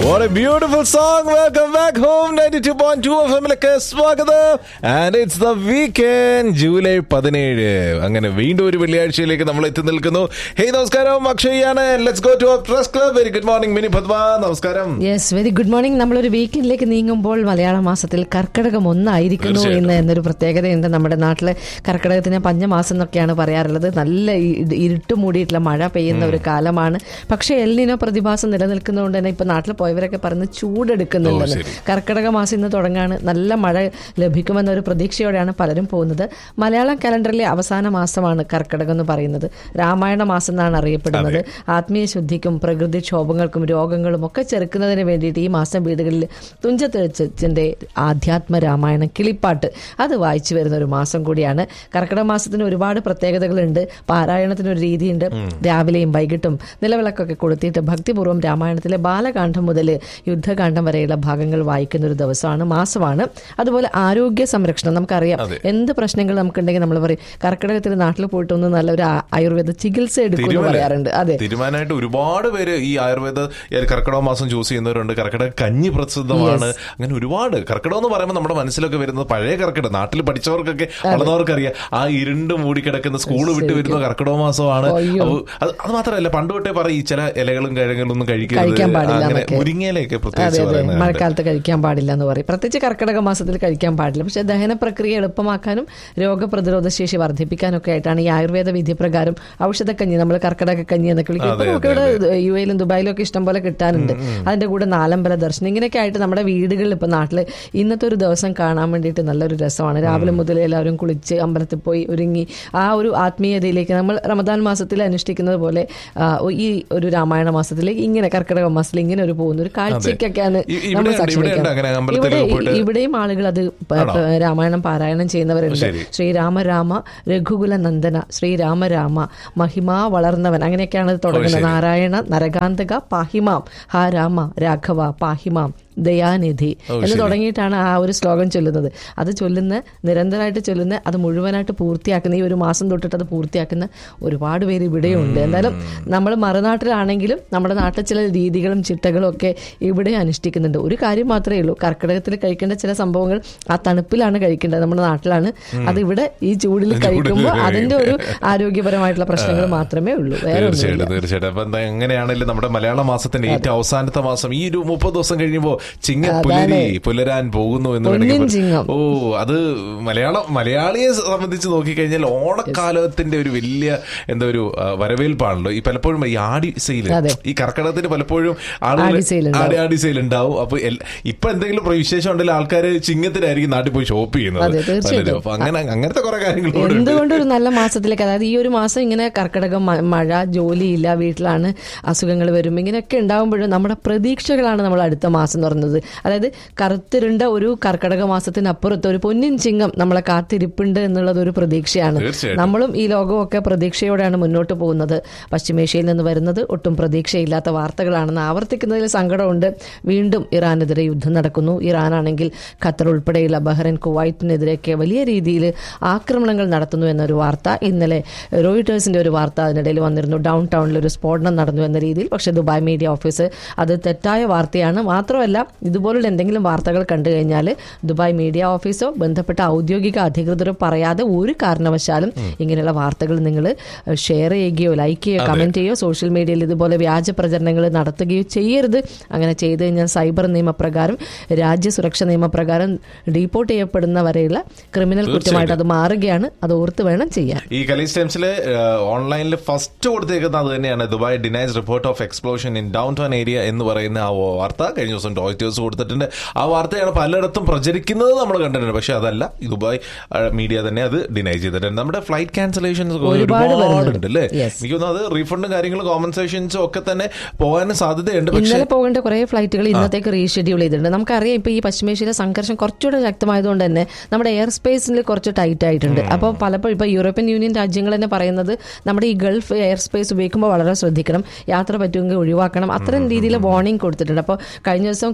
What a beautiful song. Welcome back home. 92.2 FM ലേക്ക് സ്വാഗതം and it's the weekend July പതിനേഴ് അങ്ങനെ വീണ്ടും ഒരു വെള്ളിയാഴ്ചയിലേക്ക് നമ്മൾ എത്തി നിൽക്കുന്നു ഹേയ് നമസ്കാരം അക്ഷയാണ് let's go to press club very good morning Mini Padma നമസ്കാരം യെസ് വെരി ഗുഡ് മോർണിംഗ് നമ്മളൊരു വീക്കെൻഡിലേക്ക് നീങ്ങുമ്പോൾ മലയാള മാസത്തിൽ കർക്കിടകം ഒന്നായിരിക്കുന്നു തീർച്ചയായിട്ടും. എന്ന് എന്നൊരു പ്രത്യേകതയുണ്ട് നമ്മുടെ നാട്ടില് കർക്കിടകത്തിന് പഞ്ഞമാസം എന്നൊക്കെയാണ് പറയാറുള്ളത് നല്ല ഇ- ഇരുട്ട് മൂടിയിട്ടുള്ള മഴ പെയ്യുന്ന ഒരു കാലമാണ് പക്ഷേ എൽനിനോ പ്രതിഭാസം നിലനിൽക്കുന്നതുകൊണ്ട് തന്നെ ഇപ്പൊ നാട്ടിൽ പോയവരൊക്കെ പറഞ്ഞ് ചൂടെടുക്കുന്നുണ്ടെന്ന് ഓ, ശരി. കർക്കിടക മാസം ഇന്ന് തുടങ്ങാണ് നല്ല മഴ ലഭിക്കുമെന്നൊരു പ്രതീക്ഷയോടെയാണ് പലരും പോകുന്നത് മലയാളം കലണ്ടറിലെ അവസാന മാസമാണ് കർക്കിടകം എന്ന് പറയുന്നത് രാമായണ മാസം എന്നാണ് അറിയപ്പെടുന്നത് ആത്മീയ ശുദ്ധിക്കും പ്രകൃതിക്ഷോഭങ്ങൾക്കും രോഗങ്ങളും ഒക്കെ ചെറുക്കുന്നതിന് വേണ്ടിയിട്ട് ഈ മാസം വീടുകളിൽ തുഞ്ചത്തെഴുത്തച്ഛൻ്റെ ആധ്യാത്മ രാമായണം കിളിപ്പാട്ട് അത് വായിച്ചു വരുന്ന ഒരു മാസം കൂടിയാണ് കർക്കിടക മാസത്തിന് ഒരുപാട് പ്രത്യേകതകളുണ്ട് പാരായണത്തിന് ഒരു രീതിയുണ്ട് രാവിലെയും വൈകിട്ടും നിലവിളക്കൊക്കെ കൊളുത്തിയിട്ട് ഭക്തിപൂർവ്വം രാമായണത്തിലെ ബാലകാന്ഡം മുതൽ യുദ്ധകാന്ഡം വരെയുള്ള ഭാഗങ്ങൾ വായിക്കുന്ന ഒരു ദിവസമാണ് മാസമാണ് അതുപോലെ ആരോഗ്യ സംരക്ഷണം നമുക്കറിയാം അതെ. എന്ത് പ്രശ്നങ്ങൾ നമുക്കുണ്ടെങ്കിൽ നമ്മൾ പറയും കർക്കിടകത്തിൽ നാട്ടിൽ പോയിട്ട് ഒന്ന് നല്ലൊരു ആ- ആയുർവേദ ചികിത്സ എടുക്കുമെന്ന് തിരുമല. പറയാറുണ്ട് അതെ തീരുമാനമായിട്ട് ഒരുപാട് പേര് ഈ ആയുർവേദ ഈ കർക്കിടക മാസം ചൂസ് ചെയ്യുന്നവരുണ്ട് കർക്കിടക കഞ്ഞി പ്രസിദ്ധമാണ് അങ്ങനെ ഒരുപാട് കർക്കിടകം എന്ന് പറയുമ്പോൾ നമ്മുടെ മനസ്സിലൊക്കെ വരുന്നത് പഴയ കർക്കിടകം നാട്ടിൽ പഠിച്ചവർക്കൊക്കെ വളർന്നവർക്കറിയാം ആ ഇരുണ്ട് മൂടിക്കിടക്കുന്ന സ്കൂൾ വിട്ട് വരുന്ന കർക്കിടക മാസമാണ് അയ്യോ. അപ്പൊ അത് അത് മാത്രമല്ല പണ്ട് തൊട്ടേ പറയും ഈ ചില ഇലകളും കിഴങ്ങുകളും ഒന്നും കഴിക്കരുത് കഴിക്കാൻ പാടില്ല അങ്ങനെ എന്നൊക്കെ. മുരിങ്ങയിലൊക്കെ അതെ പ്രത്യേകിച്ച് അതെ പറയുന്നത് മഴക്കാലത്ത് കഴിക്കാൻ പാടില്ല എന്ന് പറയും പ്രത്യേകിച്ച് കർക്കിടക മാസത്തിൽ കഴിക്കാൻ പാടില്ല പക്ഷെ ദഹന പ്രക്രിയ എളുപ്പമാക്കാനും രോഗപ്രതിരോധ ശേഷി വർദ്ധിപ്പിക്കാനൊക്കെ ആയിട്ടാണ് ഈ ആയുർവേദ വിധി പ്രകാരം ഔഷധക്കഞ്ഞി നമ്മൾ കർക്കിടക കഞ്ഞി എന്നൊക്കെ വിളിക്കും ഇപ്പൊ അതെ, നമുക്ക് ഇവിടെ യു എയിലും ദുബായിലും ഒക്കെ ഇഷ്ടം പോലെ കിട്ടാനുണ്ട് അതിന്റെ കൂടെ നാലമ്പല ദർശനം ഇങ്ങനെയൊക്കെ ആയിട്ട് നമ്മുടെ വീടുകളിൽ ഇപ്പൊ നാട്ടില് ഇന്നത്തെ ഒരു ദിവസം കാണാൻ വേണ്ടിയിട്ട് നല്ലൊരു രസമാണ് രാവിലെ മുതൽ എല്ലാവരും കുളിച്ച് അമ്പലത്തിൽ പോയി ഒരുങ്ങി ആ ഒരു ആത്മീയതയിലേക്ക് നമ്മൾ റമദാൻ മാസത്തിൽ അനുഷ്ഠിക്കുന്നത് പോലെ ആ, ഈ ഒരു രാമായണ മാസത്തിലേക്ക് ഇങ്ങനെ കർക്കിടക മാസത്തിൽ ഇങ്ങനെ ഒരു പോകുന്ന ഒരു കാഴ്ചയ്ക്കൊക്കെയാണ് ഇ- നമ്മൾ ഇവിടെയുണ്ട്, സാക്ഷി ഇവിടെയുണ്ട് വയ്ക്കുന്നത്. അങ്ങനെ അമ്പലത്തിലൊക്കെ ഇവിടെ പോയിട്ട് ഇവിടെയും ആളുകൾ അത് പ- ആണോ? പ- രാമായണം പാരായണം ചെയ്യുന്നവരുണ്ട് ശരി. ശ്രീരാമ രാമ രഘുകുല നന്ദന ശ്രീരാമ രാമ മഹിമാ വളർന്നവൻ അങ്ങനെയൊക്കെയാണ് അത് തുടങ്ങുന്നത് ശരി. നാരായണ നരകാന്തക പാഹിമാം ഹാ രാമ രാഘവ പാഹിമാം ദയാനിധി ഓ, എന്ന് ശരി. തുടങ്ങിയിട്ടാണ് ആ ഒരു ശ്ലോകം ചൊല്ലുന്നത് അത് ചൊല്ലുന്ന നിരന്തരമായിട്ട് ചൊല്ലുന്ന അത് മുഴുവനായിട്ട് പൂർത്തിയാക്കുന്ന ഈ ഒരു മാസം തൊട്ടിട്ട് അത് പൂർത്തിയാക്കുന്ന ഒരുപാട് പേര് ഇവിടെയുണ്ട് എന്തായാലും നമ്മൾ മറുനാട്ടിലാണെങ്കിലും നമ്മുടെ നാട്ടിൽ ചില രീതികളും ചിട്ടകളും ഒക്കെ ഇവിടെ അനുഷ്ഠിക്കുന്നുണ്ട് ഒരു കാര്യം മാത്രമേ ഉള്ളൂ കർക്കിടകത്തിൽ കഴിക്കേണ്ട ചില സംഭവങ്ങൾ ആ തണുപ്പിലാണ് കഴിക്കേണ്ടത് നമ്മുടെ നാട്ടിലാണ് അത് ഇവിടെ ഈ ചൂടിൽ കഴിക്കുമ്പോൾ അതിന്റെ ഒരു ആരോഗ്യപരമായിട്ടുള്ള പ്രശ്നങ്ങൾ മാത്രമേ ഉള്ളൂ വേറെ ഒന്നുമില്ല തീർച്ചയായിട്ടും തീർച്ചയായിട്ടും അപ്പൊ എന്താ എങ്ങനെയാണെങ്കിലും നമ്മുടെ മലയാള മാസത്തിന്റെ ഏറ്റവും അവസാനത്തെ മാസം ഈ ഒരു മുപ്പത് ദിവസം കഴിയുമ്പോ ചിങ്ങ പുലരി പുലരാൻ പോകുന്നു എന്ന് പൊന്നിൻ വേണമെങ്കിൽ ചിങ്ങം. ഓ അത് മലയാളം മലയാളിയെ സംബന്ധിച്ച് നോക്കിക്കഴിഞ്ഞാൽ ഓണക്കാലത്തിന്റെ ഒരു വലിയ എന്താ ഒരു ആ, വരവേൽപ്പാണല്ലോ ഈ പലപ്പോഴും ഈ ആടി സെയിൽ അതെ. ഈ കർക്കിടകത്തിന് പലപ്പോഴും ആളുകൾ ആടി സെയിൽ ഉണ്ടാവും. ആടി ആടി സെയിൽ ഉണ്ടാവും അപ്പൊ എൽ- ഇപ്പൊ എന്തെങ്കിലും ഒരു വിശേഷം ഉണ്ടെങ്കിൽ ആൾക്കാർ ചിങ്ങത്തിനായിരിക്കും നാട്ടിൽ പോയി ഷോപ്പ് ചെയ്യുന്നത് അതെ, തീർച്ചയായിട്ടും. പലരും. അപ്പൊ അങ്ങനെ അങ്ങനത്തെ കുറെ കാര്യങ്ങളുണ്ട് എന്തുകൊണ്ട് ഒരു നല്ല മാസത്തിലേക്ക് അതായത് ഈ ഒരു മാസം ഇങ്ങനെ കർക്കിടകം മ- മഴ ജോലിയില്ല വീട്ടിലാണ് അസുഖങ്ങൾ വരും ഇങ്ങനെയൊക്കെ ഉണ്ടാകുമ്പോഴും നമ്മുടെ പ്രതീക്ഷകളാണ് നമ്മൾ അടുത്ത മാസം എന്ന് പറയുന്നത് അതായത് കറുത്തിരുണ്ട ഒരു കർക്കിടക മാസത്തിനപ്പുറത്ത് ഒരു പൊന്നിൻ ചിങ്ങം നമ്മളെ കാത്തിരിപ്പുണ്ട് എന്നുള്ളത് ഒരു പ്രതീക്ഷയാണ് തീർച്ചയായിട്ടും. നമ്മളും ഈ ലോകമൊക്കെ പ്രതീക്ഷയോടെയാണ് മുന്നോട്ട് പോകുന്നത് പശ്ചിമേഷ്യയിൽ നിന്ന് വരുന്നത് ഒട്ടും പ്രതീക്ഷയില്ലാത്ത വാർത്തകളാണെന്ന് ആവർത്തിക്കുന്നതിൽ സങ്കടമുണ്ട് വീണ്ടും ഇറാനെതിരെ യുദ്ധം നടക്കുന്നു ഇറാനാണെങ്കിൽ ഖത്തർ ഉൾപ്പെടെയുള്ള ബഹ്റൈൻ കുവൈറ്റിനെതിരെയൊക്കെ വലിയ രീതിയിൽ ആക്രമണങ്ങൾ നടത്തുന്നു എന്നൊരു വാർത്ത ഇന്നലെ റോയിട്ടേഴ്സിന്റെ ഒരു വാർത്ത അതിനിടയിൽ വന്നിരുന്നു ഡൗൺ ടൗണിൽ ഒരു സ്ഫോടനം നടന്നു എന്ന രീതിയിൽ പക്ഷേ ദുബായ് മീഡിയ ഓഫീസ് അത് തെറ്റായ വാർത്തയാണ് മാത്രമല്ല ഇതുപോലുള്ള എന്തെങ്കിലും വാർത്തകൾ കണ്ടു കഴിഞ്ഞാൽ ദുബായ് മീഡിയ ഓഫീസോ ബന്ധപ്പെട്ട ഔദ്യോഗിക അധികൃതരോ പറയാതെ ഒരു കാരണവശാലും ഇങ്ങനെയുള്ള വാർത്തകൾ നിങ്ങൾ ഷെയർ ചെയ്യുകയോ ലൈക്ക് ചെയ്യുകയോ കമന്റ് ചെയ്യുകയോ സോഷ്യൽ മീഡിയയിൽ ഇതുപോലെ വ്യാജ പ്രചരണങ്ങൾ നടത്തുകയോ ചെയ്യരുത് അങ്ങനെ ചെയ്തു കഴിഞ്ഞാൽ സൈബർ നിയമപ്രകാരം രാജ്യസുരക്ഷ നിയമപ്രകാരം ഡീപ്പോർട്ട് ചെയ്യപ്പെടുന്ന വരെയുള്ള ക്രിമിനൽ കുറ്റമായിട്ട് അത് മാറുകയാണ് അത് ഓർത്ത് വേണം ചെയ്യാൻ ഈ കലീസ് ടൈംസിലെ ഓൺലൈനിൽ ഫസ്റ്റ് കൊടുത്തേക്കുന്ന അത് തന്നെയാണ് Dubai denies report of explosion in downtown area എന്ന് പറയുന്ന ആ വാർത്ത കഴിഞ്ഞ ദിവസം ടോയ്റ്റേഴ്സ് കൊടുത്തിട്ടുണ്ട് ആ വാർത്തയാണ് പലയിടത്തും പ്രചരിക്കുന്നത് നമ്മൾ കണ്ടിട്ടുണ്ട് പക്ഷെ അതല്ല ഈ ദുബായ് മീഡിയ തന്നെ അത് ഡിനൈ ചെയ്തിട്ടുണ്ട് നമ്മുടെ ഫ്ലൈറ്റ് ക്യാൻസലേഷൻസ് ഒരുപാട് ഒരുപാടുണ്ട് അല്ലേ Yes. എനിക്ക് തോന്നുന്നു അത് റീഫണ്ടും കാര്യങ്ങളും കോമ്പൻസേഷൻസും ഒക്കെ തന്നെ പോകാനും സാധ്യതയുണ്ട് പക്ഷെ ഇന്നലെ പോകേണ്ട കുറെ ഫ്ലൈറ്റുകൾ ഇന്നത്തേക്ക് റീഷെഡ്യൂൾ ചെയ്തിട്ടുണ്ട് നമുക്കറിയാം ഇപ്പൊ ഈ പശ്ചിമേഷ്യയിലെ സംഘർഷം കുറച്ചുകൂടെ ശക്തമായതുകൊണ്ട് തന്നെ നമ്മുടെ എയർ സ്പേസിൽ കുറച്ച് ടൈറ്റ് ആയിട്ടുണ്ട് അപ്പോൾ പലപ്പോഴും ഇപ്പൊ യൂറോപ്യൻ യൂണിയൻ രാജ്യങ്ങൾ തന്നെ പറയുന്നത് നമ്മുടെ ഈ ഗൾഫ് എയർ സ്പേസ് ഉപയോഗിക്കുമ്പോൾ വളരെ ശ്രദ്ധിക്കണം യാത്ര പറ്റുമെങ്കിൽ ഒഴിവാക്കണം അത്തരം രീതിയിൽ വാർണിംഗ് കൊടുത്തിട്ടുണ്ട് അപ്പോൾ കഴിഞ്ഞ ദിവസം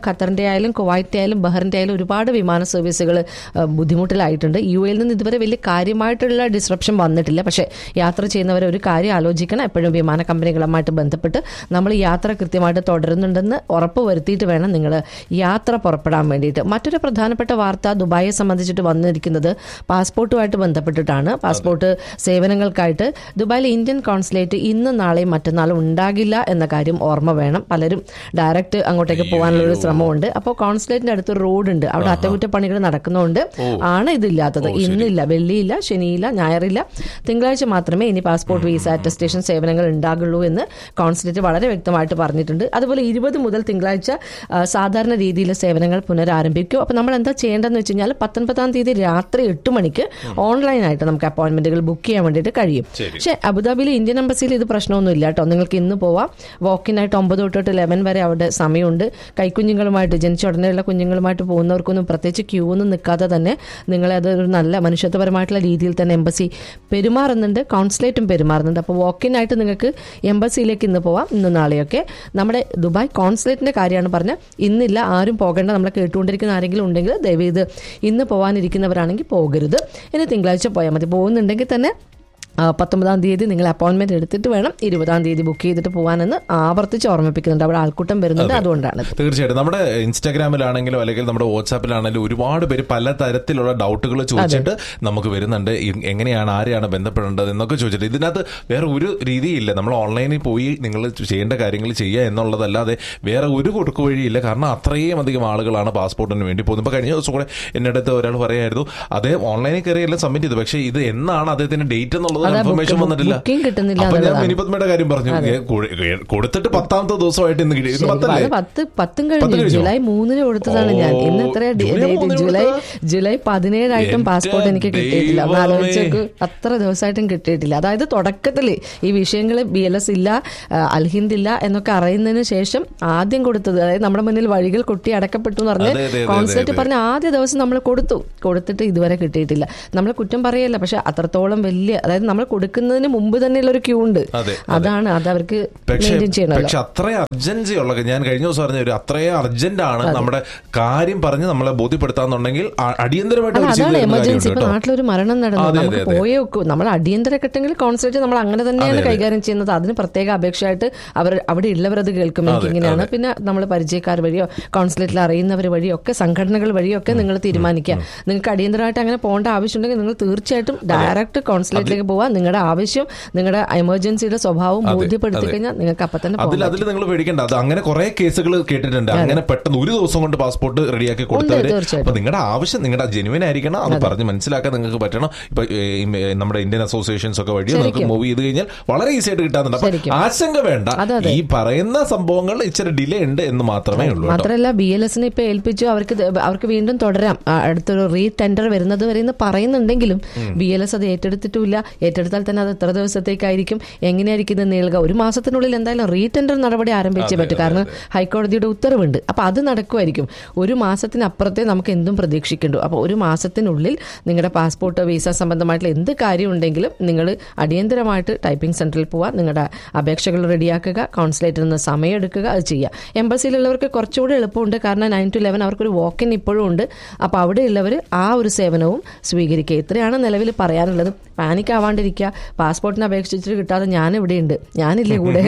ഖത്തറിന്റെ ആയാലും കുവൈറ്റിന്റെ ആയാലും ബഹറിന്റെ ആയാലും ഒരുപാട് വിമാന സർവീസുകൾ ബുദ്ധിമുട്ടിലായിട്ടുണ്ട് യു എയിൽ നിന്ന് ഇതുവരെ വലിയ കാര്യമായിട്ടുള്ള ഡിസ്റപ്ഷൻ വന്നിട്ടില്ല പക്ഷേ യാത്ര ചെയ്യുന്നവർ ഒരു കാര്യം ആലോചിക്കണം എപ്പോഴും വിമാന കമ്പനികളുമായിട്ട് ബന്ധപ്പെട്ട് നമ്മൾ യാത്ര കൃത്യമായിട്ട് തുടരുന്നുണ്ടെന്ന് ഉറപ്പ് വരുത്തിയിട്ട് വേണം നിങ്ങൾ യാത്ര പുറപ്പെടാൻ വേണ്ടിയിട്ട് മറ്റൊരു പ്രധാനപ്പെട്ട വാർത്ത ദുബായിയെ സംബന്ധിച്ചിട്ട് വന്നിരിക്കുന്നത് പാസ്പോർട്ടുമായിട്ട് ബന്ധപ്പെട്ടിട്ടാണ് പാസ്പോർട്ട് സേവനങ്ങൾക്കായിട്ട് ദുബായിലെ ഇന്ത്യൻ കോൺസുലേറ്റ് ഇന്ന് നാളെയും മറ്റന്നാളും ഉണ്ടാകില്ല എന്ന കാര്യം ഓർമ്മ വേണം പലരും ഡയറക്റ്റ് അങ്ങോട്ടേക്ക് പോകാനുള്ള ഒരു ശ്രമമുണ്ട് അപ്പോൾ കോൺസുലേറ്റിന്റെ അടുത്ത് റോഡ് ഉണ്ട് അവിടെ അറ്റകുറ്റപ്പണികൾ നടക്കുന്നതുകൊണ്ട് ആണ് ഇതില്ലാത്തത് ഇന്നില്ല വെള്ളിയില്ല ശനിയില്ല ഞായറില്ല തിങ്കളാഴ്ച മാത്രമേ ഇനി പാസ്പോർട്ട് വീസ അറ്റസ്റ്റേഷൻ സേവനങ്ങൾ ഉണ്ടാകുള്ളൂ എന്ന് കോൺസുലേറ്റ് വളരെ വ്യക്തമായിട്ട് പറഞ്ഞിട്ടുണ്ട് അതുപോലെ ഇരുപത് മുതൽ തിങ്കളാഴ്ച ആ, സാധാരണ രീതിയിലെ സേവനങ്ങൾ പുനരാരംഭിക്കും അപ്പോൾ നമ്മൾ എന്താ ചെയ്യേണ്ടതെന്ന് വെച്ച് കഴിഞ്ഞാൽ പത്തൊൻപതാം തീയതി രാത്രി എട്ട് മണിക്ക് ഓൺലൈനായിട്ട് നമുക്ക് അപ്പോയിന്റ്മെന്റുകൾ ബുക്ക് ചെയ്യാൻ വേണ്ടിയിട്ട് കഴിയും പക്ഷേ അബുദാബിയിലെ ഇന്ത്യൻ എംബസിയിൽ ഇത് പ്രശ്നമൊന്നും ഇല്ല കേട്ടോ നിങ്ങൾക്ക് ഇന്ന് പോവാം വാക്കിനായിട്ട് ഒമ്പത് തൊട്ട് ലെവൻ വരെ അവിടെ സമയമുണ്ട് കൈക്കുഞ്ഞുങ്ങളുമായിട്ട് ജനിച്ച ഉടനെയുള്ള കുഞ്ഞുങ്ങളുമായിട്ട് പോകുന്നവർക്കൊന്നും പ്രത്യേകിച്ച് ക്യൂ ഒന്നും നിൽക്കാതെ തന്നെ നിങ്ങളെ അതൊരു നല്ല മനുഷ്യത്വപരമായിട്ടുള്ള രീതിയിൽ തന്നെ എംബസി പെരുമാറുന്നുണ്ട് കോൺസുലേറ്റും പെരുമാറുന്നുണ്ട് അപ്പോൾ വാക്കിനായിട്ട് നിങ്ങൾക്ക് എംബസിയിലേക്ക് ഇന്ന് പോവാം ഇന്ന് നാളെയൊക്കെ നമ്മുടെ ദുബായ് കോൺസുലേറ്റിന്റെ കാര്യമാണ് പറഞ്ഞത് ഇന്നില്ല ആരും പോകേണ്ട നമ്മളെ കേട്ടുകൊണ്ടിരിക്കുന്ന ആരെങ്കിലും ഉണ്ടെങ്കിൽ ദയവ് ഇത് ഇന്ന് പോകാനിരിക്കുന്നവരാണെങ്കിൽ പോകരുത് ഇനി തിങ്കളാഴ്ച പോയാൽ മതി പോകുന്നുണ്ടെങ്കിൽ തന്നെ ആ, പത്തൊമ്പതാം തീയതി നിങ്ങൾ അപ്പോയിന്റ്മെന്റ് എടുത്തിട്ട് വേണം ഇരുപതാം തീയതി ബുക്ക് ചെയ്തിട്ട് പോകാനെന്ന് ആവർത്തിച്ച് ഓർമ്മിപ്പിക്കുന്നുണ്ട് അവിടെ ആൾക്കൂട്ടം വരുന്നുണ്ട് അതുകൊണ്ടാണ് തീർച്ചയായിട്ടും നമ്മുടെ ഇൻസ്റ്റാഗ്രാമിലാണെങ്കിലും അല്ലെങ്കിൽ നമ്മുടെ വാട്സാപ്പിലാണെങ്കിലും ഒരുപാട് പേര് പല തരത്തിലുള്ള ഡൗട്ടുകൾ ചോദിച്ചിട്ട് നമുക്ക് വരുന്നുണ്ട് ഇ- എങ്ങനെയാണ് ആരെയാണ് ബന്ധപ്പെടേണ്ടത് എന്നൊക്കെ ചോദിച്ചിട്ട് ഇതിനകത്ത് വേറെ ഒരു രീതിയില്ല നമ്മൾ ഓൺലൈനിൽ പോയി നിങ്ങൾ ചെയ്യേണ്ട കാര്യങ്ങൾ ചെയ്യുക എന്നുള്ളതല്ലാതെ വേറെ ഒരു കൊടുക്കു വഴിയില്ല കാരണം അത്രയും അധികം ആളുകളാണ് പാസ്പോർട്ടിന് വേണ്ടി പോകുന്നത് ഇപ്പൊ കഴിഞ്ഞ ദിവസം കൂടെ എന്റെ അടുത്ത് ഒരാൾ പറയായിരുന്നു അദ്ദേഹം ഓൺലൈനിൽ കയറി എല്ലാം സബ്മിറ്റ് ചെയ്തു പക്ഷേ ഇത് എന്നാണ് അദ്ദേഹത്തിന്റെ ഡേറ്റ് എന്നുള്ളത് അതാ ഇൻഫർമേഷൻ ബുക്ക് വന്നിട്ടില്ല ബുക്കിംഗ് കിട്ടുന്നില്ല അപ്പൊ ഞാൻ എന്നുള്ളതാണ്. മിനിപത്മയുടെ കാര്യം പറഞ്ഞു ഏ, കൊ- ഏ, കൊടുത്തിട്ട് പത്താമത്തെ ദിവസമായിട്ട് ഇന്ന് കിട്ടി ഇന്ന് ശരി, പത്തല്ലേ അത് പത്ത് പത്തും പത്ത് കഴിഞ്ഞു കഴിഞ്ഞോ? ജൂലൈ മൂന്നിന് കൊടുത്തതാണ് ഞാൻ ഓ, ഇന്ന് എത്ര ജൂലൈ മൂന്നിന് ജൂലൈ കൊടുത്തതാ? ജൂലൈ പതിനേഴായിട്ടും എന്റെ പാസ്പോർട്ട് എനിക്ക് കിട്ടിയിട്ടില്ല ഒന്ന് ദൈവമേ. ആലോചിച്ചേക്ക് അത്ര ദിവസമായിട്ടും കിട്ടിയിട്ടില്ല അതായത് തുടക്കത്തിൽ ഈ വിഷയങ്ങൾ ബി എൽ എസ് ഇല്ല ആ, അൽഹിന്ദ് ഇല്ല എന്നൊക്കെ അറിയുന്നതിന് ശേഷം ആദ്യം കൊടുത്തത് അതായത് നമ്മുടെ മുന്നിൽ വഴികൾ കൊട്ടി അടക്കപ്പെട്ടു എന്ന് പറഞ്ഞ് അതെ, അതെ, അതെ, കോൺസുലേറ്റ് അതെ. പറഞ്ഞ ആദ്യ ദിവസം നമ്മൾ കൊടുത്തു കൊടുത്തിട്ട് ഇതുവരെ കിട്ടിയിട്ടില്ല നമ്മൾ കുറ്റം പറയല്ല പക്ഷെ അത്രത്തോളം വലിയ അതായത് നമ്മൾ കൊടുക്കുന്നതിന് മുമ്പ് തന്നെയുള്ള ഒരു ക്യൂ ഉണ്ട് അതെ, അതാണ് അത് അവർക്ക് പക്ഷേ മെയിൻറ്റെയിൻ ചെയ്യണമല്ലോ പക്ഷെ അത്രയും അർജൻസി ഉള്ള ഞാൻ കഴിഞ്ഞ ദിവസം പറഞ്ഞ ഒരു അത്രയും അർജന്റ് ആണ് നമ്മുടെ കാര്യം പറഞ്ഞ് നമ്മളെ ബോധ്യപ്പെടുത്താന്നുണ്ടെങ്കിൽ അ- അടിയന്തരമായിട്ട് അല്ല അവർ ചെയ്തു അതാണ് തരുന്ന എമർജൻസി കാര്യമുണ്ട് ഇപ്പൊ കേട്ടോ നാട്ടിലൊരു മരണം നടന്നു അതെ, നമുക്ക് അതെ, അതെ. പോയേ വെക്കൂ നമ്മൾ അടിയന്തര ഘട്ടങ്ങളിൽ കോൺസെൻട്രേറ്റ് നമ്മൾ അങ്ങനെ തന്നെയാണ് കൈകാര്യം ചെയ്യുന്നത് അതിന് പ്രത്യേക അപേക്ഷയായിട്ട് അവർ അവിടെ ഉള്ളവർ അത് കേൾക്കും എനിക്ക് ഇങ്ങനെയാണ് പിന്നെ നമ്മൾ പരിചയക്കാർ വഴിയോ കോൺസുലേറ്റിൽ അറിയുന്നവർ വഴിയോ ഒക്കെ സംഘടനകൾ വഴിയോ ഒക്കെ നിങ്ങൾ തീരുമാനിക്കുക നിങ്ങൾക്ക് അടിയന്തരമായിട്ട് അങ്ങനെ പോകേണ്ട ആവശ്യമുണ്ടെങ്കിൽ നിങ്ങൾ തീർച്ചയായിട്ടും ഡയറക്റ്റ് കോൺസുലേറ്റിലേക്ക് പോവാം നിങ്ങളുടെ ആവശ്യം നിങ്ങളുടെ എമർജൻസിയുടെ സ്വഭാവം ബോധ്യപ്പെടുത്തി കഴിഞ്ഞാൽ നിങ്ങൾക്ക് അപ്പം തന്നെ അതിൽ പോകാം അതിൽ നിങ്ങൾ പേടിക്കണ്ട അത് അങ്ങനെ കുറെ കേസുകൾ കേട്ടിട്ടുണ്ട് അങ്ങനെ പെട്ടെന്ന് ഒരു ദിവസം കൊണ്ട് പാസ്പോർട്ട് റെഡിയാക്കി കൊടുത്തവര് തീർച്ചയായിട്ടും. അപ്പൊ നിങ്ങളുടെ ആവശ്യം നിങ്ങളുടെ ജെനുവിൻ ആയിരിക്കണം അത് പറഞ്ഞ് മനസ്സിലാക്കാൻ നിങ്ങൾക്ക് പറ്റണം ഇപ്പൊ ഏ, ഈ, ഏ, നമ്മുടെ ഇന്ത്യൻ അസോസിയേഷൻസ് ഒക്കെ വഴി നിങ്ങൾക്ക് ശരിക്കും. മൂവ് ചെയ്ത് കഴിഞ്ഞാൽ വളരെ ഈസി ആയിട്ട് കിട്ടാറുണ്ട് അപ്പൊ ശരിക്കും. ആശങ്ക വേണ്ട അതെ, അതെ. ഈ പറയുന്ന സംഭവങ്ങൾ ഇച്ചിരി ഡിലേ ഉണ്ട് എന്ന് മാത്രമേ ഉള്ളൂ കേട്ടോ മാത്രമല്ല ബി എൽ എസിനെ ഇപ്പൊ ഏൽപ്പിച്ചു അവർക്ക് ദ- അവർക്ക് വീണ്ടും തുടരാം ആ, അടുത്തൊരു റീ ടെൻഡർ വരുന്നത് വരെ എന്ന് പറയുന്നുണ്ടെങ്കിലും ബി എൽ എസ് അത് ഏറ്റെടുത്തിട്ടുമില്ല ഏറ്റെടുത്താൽ തന്നെ അത് എത്ര ദിവസത്തേക്കായിരിക്കും എങ്ങനെയായിരിക്കും ഇത് നീളുക ഒരു മാസത്തിനുള്ളിൽ എന്തായാലും റീ ടെൻഡർ നടപടി ആരംഭിച്ചേ പറ്റും കാരണം ഹൈക്കോടതിയുടെ ഉത്തരവുണ്ട് അപ്പൊ അത് നടക്കുമായിരിക്കും ഒരു മാസത്തിനപ്പുറത്തെ നമുക്ക് എന്തും പ്രതീക്ഷിക്കണ്ടു അപ്പോൾ ഒരു മാസത്തിനുള്ളിൽ നിങ്ങളുടെ പാസ്പോർട്ട് വീസ സംബന്ധമായിട്ടുള്ള എന്ത് കാര്യം ഉണ്ടെങ്കിലും നിങ്ങൾ അടിയന്തരമായിട്ട് ടൈപ്പിംഗ് സെന്ററിൽ പോവുക നിങ്ങളുടെ അപേക്ഷകൾ റെഡിയാക്കുക കോൺസുലേറ്റിൽ നിന്ന് സമയം എടുക്കുക അത് ചെയ്യുക എംബസിയിലുള്ളവർക്ക് കുറച്ചുകൂടി എളുപ്പമുണ്ട് കാരണം നയൻ ടു ലെവൻ അവർക്കൊരു വാക്കിൻ ഇപ്പോഴും ഉണ്ട് അപ്പോൾ അവിടെയുള്ളവർ ആ ഒരു സേവനവും സ്വീകരിക്കുക ഇത്രയാണ് നിലവിൽ പറയാനുള്ളത് പാനിക് ആവാണ്ടിരിക്കുക പാസ്പോർട്ടിന് അപേക്ഷിച്ചിട്ട് കിട്ടാതെ ഞാൻ ഇവിടെയുണ്ട് ഞാനില്ലേ കൂടെ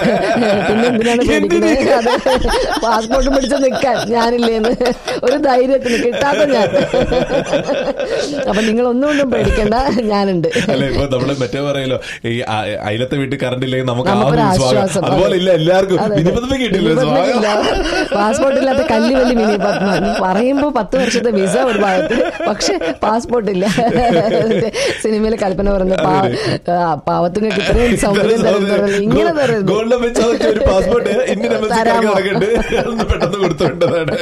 പിന്നെ എന്തിനാണ് പേടിക്കുന്നത് അത് പാസ്പോർട്ട് പിടിച്ച് നിൽക്കാൻ ഞാനില്ലേന്ന് ഒരു ധൈര്യത്തിന് കിട്ടാതെ ഞാൻ അപ്പൊ നിങ്ങൾ ഒന്നുകൊണ്ടും പേടിക്കണ്ട ഞാനുണ്ട് അല്ല ഇപ്പൊ നമ്മള് മറ്റേ പറയലോ ഈ അ- അയലത്തെ വീട്ടിൽ കറണ്ട് ഇല്ലെങ്കിൽ നമുക്ക് ആ നമുക്കൊരു ഒരു സ്വാഗതം ആശ്വാസം. അതുപോലെ ഇല്ല എല്ലാവർക്കും അതെ, അതെ. വിനിപത്മ കിട്ടില്ല വിനിപത്മയ്ക്കില്ല. സ്വാഗതം പാസ്പോർട്ട് ഇല്ലാത്ത കല്ല് വലി മിനി പത്മ നീ പറയുമ്പോ പത്ത് വർഷത്തെ വിസ ഒരു ഭാഗത്ത് പക്ഷെ പാസ്പോർട്ട് ഇല്ല സിനിമയിൽ കൽപ്പന പറഞ്ഞ പാവത്തുങ്ങൾക്ക് ഇത്രയും സൗകര്യം തരുന്നത് ഇങ്ങനെ തരുന്നു ഗോൾഡ് വെച്ച് അതൊക്കെ ഒരു പാസ്പോർട്ട് ഇന്ത്യൻ തരാമോ? എംബസിക്കാർക്ക് ഒന്ന് പെട്ടെന്ന് കൊടുത്തുകൊണ്ടതാണ്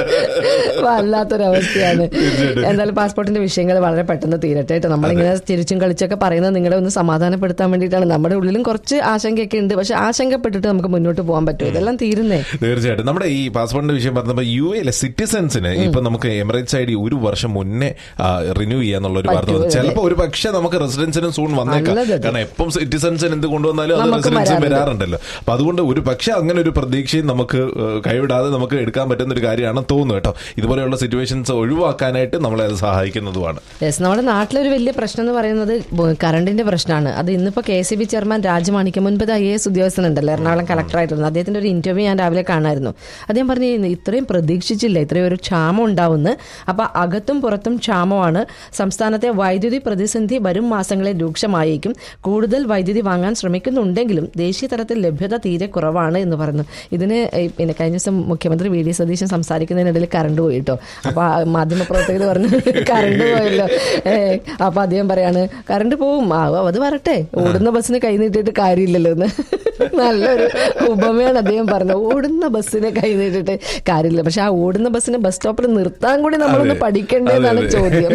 വല്ലാത്തൊരവസ്ഥയാണ് തീർച്ചയായിട്ടും. എന്തായാലും പാസ്പോർട്ടിന്റെ വിഷയങ്ങൾ വളരെ പെട്ടെന്ന് തീരട്ടെ കേട്ടോ നമ്മളിങ്ങനെ ചിരിച്ചും കളിച്ചൊക്കെ പറയുന്നത് നിങ്ങളെ ഒന്ന് സമാധാനപ്പെടുത്താൻ വേണ്ടിയിട്ടാണ് നമ്മുടെ ഉള്ളിലും കുറച്ച് ആശങ്കയൊക്കെ ഉണ്ട് പക്ഷെ ആശങ്കപ്പെട്ടിട്ട് നമുക്ക് മുന്നോട്ട് പോകാൻ പറ്റും ഇതെല്ലാം തീരുന്നേ തീർച്ചയായിട്ടും നമ്മുടെ ഈ പാസ്പോർട്ടിന്റെ വിഷയം പറഞ്ഞപ്പോൾ യു എയിലെ സിറ്റിസൺസിന് ഇപ്പൊ നമുക്ക് എമിറേറ്റ്സ് ഐ ഡി ഒരു വർഷം മുന്നേ റിന്യൂ ചെയ്യാന്നുള്ള ഒരു വാർത്ത വന്നു പറ്റുമോ? ചിലപ്പോൾ ഒരു പക്ഷേ നമുക്ക് നമുക്ക് റെസിഡൻസിനും സൂൺ വന്നേക്കാം നല്ലത്. കാരണം എപ്പം സിറ്റിസൺസിന് എന്ത് കൊണ്ടുവന്നാലും അത് നമുക്ക് റെസിഡൻസിന് വരാറുണ്ട്. വരാറുണ്ടല്ലോ അപ്പൊ അതുകൊണ്ട് ഒരു പക്ഷെ അങ്ങനെ ഒരു പ്രതീക്ഷയും നമുക്ക് ഏഹ്, കൈവിടാതെ നമുക്ക് എടുക്കാൻ പറ്റുന്ന ഒരു കാര്യമാണെന്ന് തോന്നുന്നു കേട്ടോ ഇതുപോലെയുള്ള സിറ്റുവേഷൻസ് ഒഴിവാക്കാനായിട്ട് നമ്മളെ അത് സഹായിക്കുന്നതുമാണ് യെസ് നമ്മുടെ നാട്ടിലൊരു വലിയ പ്രശ്നം എന്ന് പറയുന്നത് ബ- കറണ്ടിന്റെ പ്രശ്നമാണ് അത് ഇന്നിപ്പോ K C B chairman Rajamanikyam മുൻപത് ഐ എസ് ഉദ്യോഗസ്ഥനുണ്ടല്ലോ എറണാകുളം കളക്ടറായിട്ടിരുന്നു അദ്ദേഹത്തിന്റെ ഒരു ഇന്റർവ്യൂ ഞാൻ രാവിലെ കാണായിരുന്നു അദ്ദേഹം പറഞ്ഞു ഇത്രയും പ്രതീക്ഷിച്ചില്ല ഇത്രയും ഒരു ക്ഷാമം ഉണ്ടാവുമെന്ന് അപ്പൊ അകത്തും പുറത്തും ക്ഷാമമാണ് സംസ്ഥാനത്തെ വൈദ്യുതി പ്രതിസന്ധി വരും മാസങ്ങളിൽ രൂക്ഷമായേക്കും കൂടുതൽ വൈദ്യുതി വാങ്ങാൻ ശ്രമിക്കുന്നുണ്ടെങ്കിലും ദേശീയ തലത്തിൽ ലഭ്യത തീരെ കുറവാണ് എന്ന് പറഞ്ഞു ഇതിന് ഈ പിന്നെ കഴിഞ്ഞ ദിവസം മുഖ്യമന്ത്രി വി ഡി സതീശൻ സംസാരിക്കുന്നതിനിടയിൽ കറണ്ട് പോയി കേട്ടോ അപ്പൊ ആ മാധ്യമപ്രവർത്തകർ പറഞ്ഞു കറണ്ട് പോയല്ലോ ഏ, അപ്പൊ അദ്ദേഹം പറയാണ് കറണ്ട് പോവും ആ അത് വരട്ടെ ഓടുന്ന ബസ്സിന് കൈ നീട്ടിയിട്ട് കാര്യമില്ലല്ലോ എന്ന് നല്ലൊരു ഉപമയാണ് അദ്ദേഹം പറഞ്ഞത് ഓടുന്ന ബസ്സിനെ കൈ നീട്ടിട്ട് കാര്യമില്ല പക്ഷെ ആ ഓടുന്ന ബസ്സിനെ ബസ് സ്റ്റോപ്പിൽ നിർത്താൻ കൂടി നമ്മളൊന്ന് അതെ. പഠിക്കേണ്ടതെന്നാണ് അതെ, അതെ. ചോദ്യം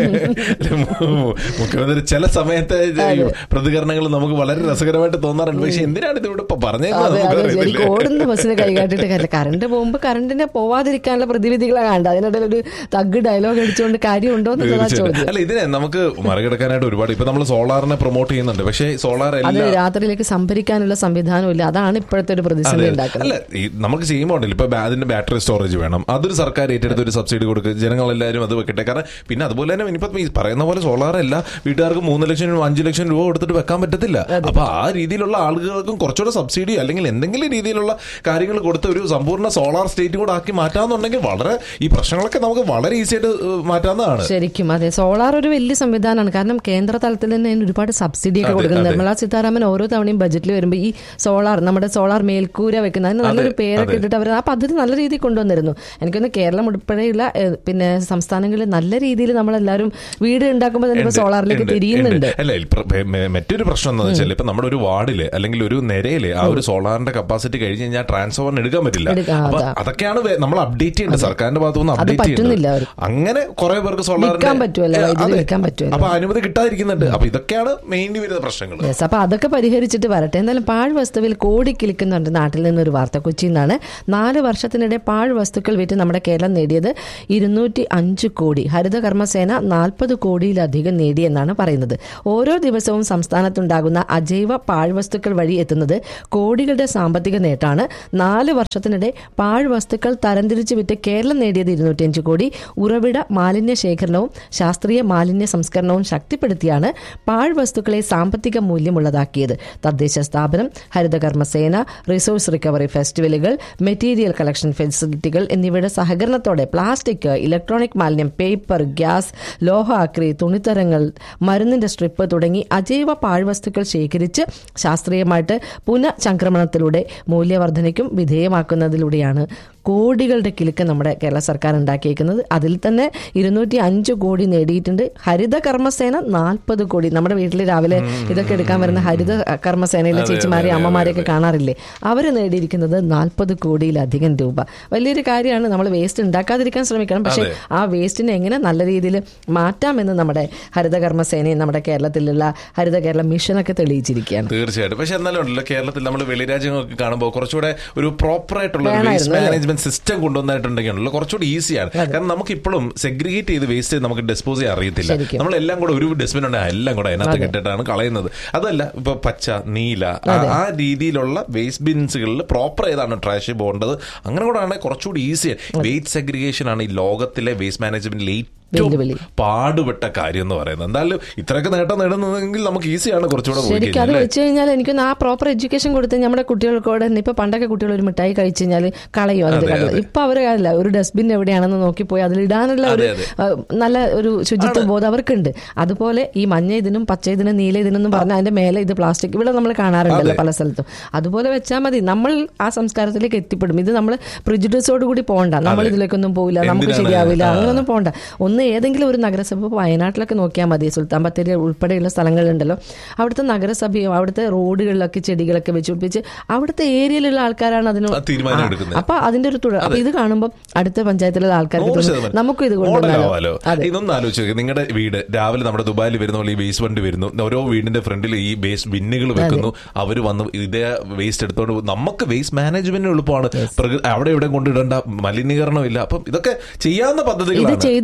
മു- മുഖ്യമന്ത്രി ചില സമയത്തെ ഈ പ്രതികരണങ്ങൾ നമുക്ക് വളരെ രസകരമായിട്ട് തോന്നാറുണ്ട് പക്ഷെ എന്തിനാണ് ഇത് ഇവിടെ ഇപ്പൊ പറഞ്ഞേക്കുന്നത് അതെ നമുക്ക് അതെ ശരിക്കും അറിയത്തില്ല ഓടുന്ന ബസ്സിന് കൈകാട്ടിട്ട് കാര്യമില്ല കറണ്ട് പോകുമ്പോൾ കറണ്ടിനെ പോവാതിരിക്കാനുള്ള പ്രതിവിധികളാണ് കണ്ടത് അതിനിടയിൽ ഒരു തഗ് ഡയലോഗ് അടിച്ചുകൊണ്ട് കാര്യമുണ്ടോ എന്നുള്ളതാ തീർച്ചയായിട്ടും. ചോദ്യം അല്ല ഇതിനെ നമുക്ക് മറികടക്കാനായിട്ട് ഒരുപാട് ഇപ്പൊ നമ്മൾ സോളാറിനെ പ്രൊമോട്ട് ചെയ്യുന്നുണ്ട് പക്ഷേ സോളാർ അത് എല്ലാ രാത്രിയിലേക്ക് സംഭരിക്കാനുള്ള സംവിധാനം ഇല്ല അതാണ് ഇപ്പോഴത്തെ ഒരു പ്രതിസന്ധി അതെ. ഉണ്ടാക്കുന്നത് അല്ല ഈ നമുക്ക് ചെയ്യുമ്പോൾ ഉണ്ടല്ലോ ഇപ്പൊ അതിന്റെ ബാറ്ററി സ്റ്റോറേജ് വേണം അതൊരു സർക്കാർ ഏറ്റെടുത്ത് ഒരു സബ്സിഡി കൊടുക്കുക ജനങ്ങളെല്ലാവരും അത് വെക്കട്ടെ കാരണം പിന്നെ അതുപോലെ തന്നെ ഇനിയിപ്പോ ഈ പറയുന്ന പോലെ സോളാർ എല്ലാ വീട്ടുകാർക്ക് മൂന്ന് ലക്ഷം രൂപ അഞ്ചു ലക്ഷം രൂപ കൊടുത്തിട്ട് വെക്കാൻ പറ്റത്തില്ല അപ്പൊ ആ രീതിയിലുള്ള ആളുകൾക്കും കുറച്ചുകൂടെ സബ്സിഡി അല്ലെങ്കിൽ എന്തെങ്കിലും രീതിയിലുള്ള കാര്യങ്ങൾ കൊടുത്ത് ഒരു സമ്പൂർണ്ണ സോളാർ സ്റ്റേറ്റ് കൂടെ ആക്കി മാറ്റാന്നുണ്ടെങ്കിൽ വളരെ ഈ പ്രശ്നങ്ങളൊക്കെ നമുക്ക് വളരെ ഈസി ആയിട്ട് ഏഹ്, മാറ്റാവുന്നതാണ് ശരിക്കും അതെ സോളാർ ഒരു വലിയ സംവിധാനമാണ് കാരണം കേന്ദ്ര തലത്തിൽ തന്നെ അതിന് ഒരുപാട് സബ്സിഡി ഒക്കെ അതെ, കൊടുക്കുന്നത് അതെ. നിർമ്മലാ സീതാരാമൻ ഓരോ തവണയും ബജറ്റിൽ വരുമ്പോൾ ഈ സോളാർ നമ്മുടെ സോളാർ മേൽക്കൂര വെക്കുന്ന അതിന് നല്ലൊരു പേരൊക്കെ അതെ. ഇട്ടിട്ട് അവർ ആ പദ്ധതി നല്ല രീതിയിൽ കൊണ്ടുവന്നിരുന്നു എനിക്കൊന്ന് കേരളം ഉൾപ്പെടെയുള്ള ഏഹ്, പിന്നെ സംസ്ഥാനങ്ങളിൽ നല്ല രീതിയിൽ നമ്മളെല്ലാവരും വീട് ഉണ്ടാക്കുമ്പോൾ തന്നെ ഇപ്പൊ ഉണ്ട്, സോളാറിലേക്ക് ഉണ്ട്, തിരിയുന്നുണ്ട് ഉണ്ട്. അല്ല ഇപ്പ- മെ- മെ- മറ്റൊരു പ്രശ്നം എന്താ വെച്ചാൽ ഇപ്പൊ നമ്മുടെ ഒരു വാർഡില് അല്ലെങ്കിൽ ഒരു നിരയില് ആ ഒരു സോളാറിന്റെ കപ്പാസിറ്റി കഴിഞ്ഞ് കഴിഞ്ഞാൽ ട്രാൻസ്ഫോറിന് എടുക്കാൻ പറ്റില്ല എടുക്കാം, അപ്പൊ അതാ. അതൊക്കെയാണ് വേ- നമ്മൾ അപ്ഡേറ്റ് ചെയ്യേണ്ടത് സർക്കാരിന്റെ ഭാഗത്തു നിന്ന് അത് അപ്ഡേറ്റ് പറ്റുന്നില്ല ചെയ്യേണ്ടത് അവർക്ക്. അങ്ങനെ കുറെ പേർക്ക് സോളാറിന്റെ വിൽക്കാൻ പറ്റുമല്ലോ, ഏ, വൈദ്യുതി അതെ. വിൽക്കാൻ പറ്റുമല്ലോ. അപ്പൊ അനുമതി കിട്ടാതിരിക്കുന്നുണ്ട് അപ്പൊ ഇതൊക്കെയാണ് മെയിൻലി വരുന്ന പ്രശ്നങ്ങൾ യെസ് അപ്പൊ അതൊക്കെ പരിഹരിച്ചിട്ട് വരട്ടെ എന്തായാലും പാഴ് വസ്തുവിൽ കോടി കിളിക്കുന്നുണ്ട് നാട്ടിൽ നിന്നൊരു വാർത്ത കൊച്ചിയിൽ നിന്നാണ് നാല് വർഷത്തിനിടെ പാഴ് വസ്തുക്കൾ വിറ്റ് നമ്മുടെ കേരളം നേടിയത് ഇരുന്നൂറ്റി അഞ്ച് കോടി ഹരിത കർമ്മസേന നാൽപ്പത് കോടിയിലധികം നേടിയെന്നാണ് പറയുന്നത് ഓരോ ദിവസവും സംസ്ഥാനത്തുണ്ടാകുന്ന അജൈവ പാഴ് വസ്തുക്കൾ വഴി എത്തുന്നത് കോടികളുടെ സാമ്പത്തിക നേട്ടമാണ് നാല് വർഷത്തിനിടെ പാഴ് വസ്തുക്കൾ തരംതിരിച്ച് വിറ്റ് കേരളം നേടിയത് ഇരുന്നൂറ്റിയഞ്ച് കോടി ഉറവിട മാലിന്യ ശേഖരണവും ശാസ്ത്രീയ മാലിന്യ സംസ്കരണവും ശക്തിപ്പെടുത്തിയാണ് പാഴ് വസ്തുക്കളെ സാമ്പത്തിക മൂല്യമുള്ളതാക്കിയത് തദ്ദേശ സ്ഥാപനം ഹരിതകർമ്മസേന റിസോഴ്സ് റിക്കവറി ഫെസ്റ്റിവലുകൾ മെറ്റീരിയൽ കളക്ഷൻ ഫെസിലിറ്റികൾ എന്നിവയുടെ സഹകരണത്തോടെ പ്ലാസ്റ്റിക് ഇലക്ട്രോണിക് മാലിന്യം പേപ്പർ ഗ്യാസ് ലോഹ ആക്രി തുണിത്തരങ്ങൾ മരുന്നിന്റെ സ്ട്രിപ്പ് തുടങ്ങി അജൈവ പാഴ്വസ്തുക്കൾ ശേഖരിച്ച് ശാസ്ത്രീയമായിട്ട് പുനഃചംക്രമണത്തിലൂടെ മൂല്യവർദ്ധനയ്ക്കും വിധേയമാക്കുന്നതിലൂടെയാണ് കോടികളുടെ കിലുക്ക് നമ്മുടെ കേരള സർക്കാർ ഉണ്ടാക്കിയേക്കുന്നത് അതിൽ തന്നെ ഇരുന്നൂറ്റി അഞ്ച് കോടി നേടിയിട്ടുണ്ട് ഹരിത കർമ്മസേന നാൽപ്പത് കോടി നമ്മുടെ വീട്ടിൽ രാവിലെ ഇതൊക്കെ എടുക്കാൻ വരുന്ന ഹരിത കർമ്മസേനയിലെ ചേച്ചിമാരെ അമ്മമാരെയൊക്കെ കാണാറില്ലേ അവർ നേടിയിരിക്കുന്നത് നാൽപ്പത് കോടിയിലധികം രൂപ വലിയൊരു കാര്യമാണ് നമ്മൾ വേസ്റ്റ് ഉണ്ടാക്കാതിരിക്കാൻ ശ്രമിക്കണം പക്ഷേ ആ വേസ്റ്റിനെ എങ്ങനെ നല്ല രീതിയിൽ മാറ്റാമെന്ന് നമ്മുടെ ഹരിത കർമ്മസേനയും നമ്മുടെ കേരളത്തിലുള്ള ഹരിത കേരള മിഷനൊക്കെ തെളിയിച്ചിരിക്കുകയാണ് തീർച്ചയായിട്ടും പക്ഷെ എന്നാലും ഉണ്ടല്ലോ കേരളത്തിൽ നമ്മൾ വെളിരാജ്യങ്ങളൊക്കെ കാണുമ്പോൾ കുറച്ചുകൂടെ ഒരു പ്രോപ്പർ ആയിട്ടുള്ള വേസ്റ്റ് വേണമായിരുന്നു, അല്ലേ? മാനേജ്മെന്റ് സിസ്റ്റം കൊണ്ടുവന്നിട്ടുണ്ടെങ്കിൽ ഉണ്ടല്ലോ കുറച്ചുകൂടി ഈസിയാണ് കാരണം നമുക്ക് ഇപ്പോഴും സെഗ്രിഗേറ്റ് ചെയ്ത് വേസ്റ്റ് നമുക്ക് ഡിസ്പോസ് ചെയ്യാൻ അറിയത്തില്ല ശരിക്കും. നമ്മളെല്ലാം കൂടെ ഒരു ഡസ്റ്റ്ബിൻ ഉണ്ട് എല്ലാം കൂടെ അതിനകത്ത് കിട്ടിയിട്ടാണ് കളയുന്നത് അതല്ല ഇപ്പൊ പച്ച നീല ആ- ആ രീതിയിലുള്ള വേസ്റ്റ് ബിൻസുകളിൽ പ്രോപ്പർ ഏതാണ് ട്രാഷ് പോകേണ്ടത് അങ്ങനെ കൂടെ ആണെങ്കിൽ കുറച്ചുകൂടി ഈസിയാണ് വേസ്റ്റ് സെഗ്രിഗേഷൻ ആണ് ഈ ലോകത്തിലെ വേസ്റ്റ് മാനേജ്മെന്റിൽ ഏറ്റവും വെല്ലുവിളി. പാടുപെട്ട കാര്യം എന്ന് പറയുന്നത് എന്തായാലും ഇത്രയൊക്കെ നേട്ടം നേടുന്നതെങ്കിൽ നമുക്ക് ഈസിയാണ് കുറച്ചുകൂടെ പോയി ശരിക്കും അത് കഴിഞ്ഞാൽ വെച്ച് കഴിഞ്ഞാൽ എനിക്കൊന്ന് ആ പ്രോപ്പർ എഡ്യൂക്കേഷൻ കൊടുത്ത് നമ്മുടെ കുട്ടികൾക്കോട് തന്നെ ഇപ്പൊ പണ്ടൊക്കെ കുട്ടികൾ ഒരു മിഠായി കഴിച്ചു കഴിഞ്ഞാൽ കളയും അതിന്റെ അതെ, കളയും അതെ. ഇപ്പൊ അവർ അല്ല ഒരു ഡസ്റ്റ്ബിൻ എവിടെയാണെന്ന് നോക്കിപ്പോയി അതിൽ ഇടാനുള്ള ഒരു അതെ, ഏഹ്, നല്ല ഒരു ശുചിത്വ ബോധം അവർക്കുണ്ട് അതുപോലെ ഈ മഞ്ഞ ഇതിനും പച്ച ഇതിനും നീല ഇതിനും എന്ന് പറഞ്ഞാൽ അതിന്റെ മേലെ ഇത് പ്ലാസ്റ്റിക് ഇവിടെ നമ്മൾ കാണാറുണ്ടല്ലോ പല സ്ഥലത്തും അതുപോലെ വെച്ചാൽ മതി നമ്മൾ ആ സംസ്കാരത്തിലേക്ക് എത്തിപ്പെടും ഇത് നമ്മൾ പ്രിജുഡിസോട് കൂടി പോകണ്ട നമ്മൾ ഇതിലേക്കൊന്നും പോവില്ല നമുക്ക് എന്തിനാണ്? ശരിയാവില്ല ആ. അങ്ങനെയൊന്നും പോകണ്ട ഒന്ന് ഏതെങ്കിലും ഒരു നഗരസഭ ഇപ്പൊ വയനാട്ടിലൊക്കെ നോക്കിയാൽ മതി സുൽത്താൻ ബത്തേരി ഉൾപ്പെടെയുള്ള സ്ഥലങ്ങളുണ്ടല്ലോ അവിടുത്തെ നഗരസഭയും അവിടുത്തെ റോഡുകളിലൊക്കെ ചെടികളൊക്കെ വെച്ച് പിടിപ്പിച്ച് അവിടുത്തെ ഏരിയയിലുള്ള ആൾക്കാരാണ് അതിന് ആ തീരുമാനം ആ, എടുക്കുന്നത്. അപ്പൊ അതിന്റെ ഒരു തുടർ അപ്പൊ ഇത് കാണുമ്പോൾ അടുത്ത പഞ്ചായത്തിലുള്ള ആൾക്കാർക്ക് നൂറ് തോന്നും, ശതമാനം. നമുക്കും ഇത് മോഡലാവാലോ കൊണ്ടുവന്നാലോ അതെ ഇതൊന്നും ആലോചിച്ച് നോക്ക്. നിങ്ങളുടെ വീട് രാവിലെ നമ്മുടെ ദുബായിൽ വരുന്ന പോലെ ഈ വേസ്റ്റ് വണ്ടി വരുന്നു ഓരോ വീടിന്റെ ഫ്രണ്ടിൽ ഈ വേസ്റ്റ് ബിന്നുകൾ വെക്കുന്നു അവര് വന്ന് ഇതേ വേസ്റ്റ് എടുത്തോണ്ട് പോകും നമുക്ക് വേസ്റ്റ് മാനേജ്മെന്റിന് എളുപ്പമാണ് പ്രകൃ- അവിടെ ഇവിടെ കൊണ്ടിടേണ്ട മലിനീകരണം ഇല്ല അപ്പം ഇതൊക്കെ ചെയ്യാവുന്ന ഇത് പദ്ധതികളാണ് ചെയ്തിട്ട് എന്താ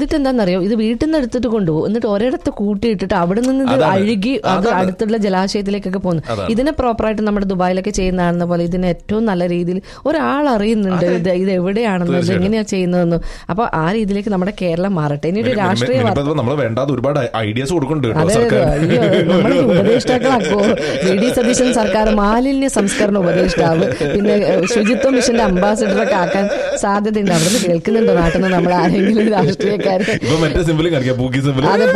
ചെയ്യുന്നറിയോ ഇത് വീട്ടിൽ നിന്ന് എടുത്തിട്ട് കൊണ്ടുപോകും എന്നിട്ട് ഒരിടത്ത് കൂട്ടിയിട്ടിട്ട് അവിടെ നിന്ന് ഇത് അതാണ്. അഴുകി അത് അതാണ്. അടുത്തുള്ള ജലാശയത്തിലേക്കൊക്കെ പോകുന്നു അതാണ്. ഇതിനെ പ്രോപ്പറായിട്ട് നമ്മുടെ ദുബായിലൊക്കെ ചെയ്യുന്നതാണെന്ന പോലെ ഇതിന് ഏറ്റവും നല്ല രീതിയിൽ ഒരാൾ അറിയുന്നുണ്ട് ഇത് ഇത് എവിടെയാണെന്ന് ഇത് എങ്ങനെയാ ചെയ്യുന്നതെന്നും അപ്പൊ ആ രീതിയിലേക്ക് നമ്മുടെ കേരളം മാറട്ടെ ഇനി ഒരു രാഷ്ട്രീയ വാർത്ത നമ്മൾ വേണ്ടാതെ ഒരുപാട് ഐഡിയാസ് കൊടുക്കുന്നുണ്ട് കേട്ടോ അതെ അതെ സർക്കാർ അയ്യോ നമ്മുടെ ഉപദേഷ്ടാക്കളാക്കോ വി ഡി സതീശൻ സർക്കാർ മാലിന്യ സംസ്കരണ ഉപദേഷ്ടാവ് പിന്നെ ഏഹ്, ശുചിത്വ മിഷന്റെ അംബാസിഡറൊക്കെ ആക്കാൻ സാധ്യതയുണ്ട് അവിടുന്ന് കേൾക്കുന്നുണ്ടോ നാട്ടിൽ നിന്ന് നമ്മൾ ആരെങ്കിലും രാഷ്ട്രീയക്കാര് ഇപ്പൊ മറ്റേ സിമ്പിളും കാണിക്കാം പൂക്കി സിമ്പിൾ അത്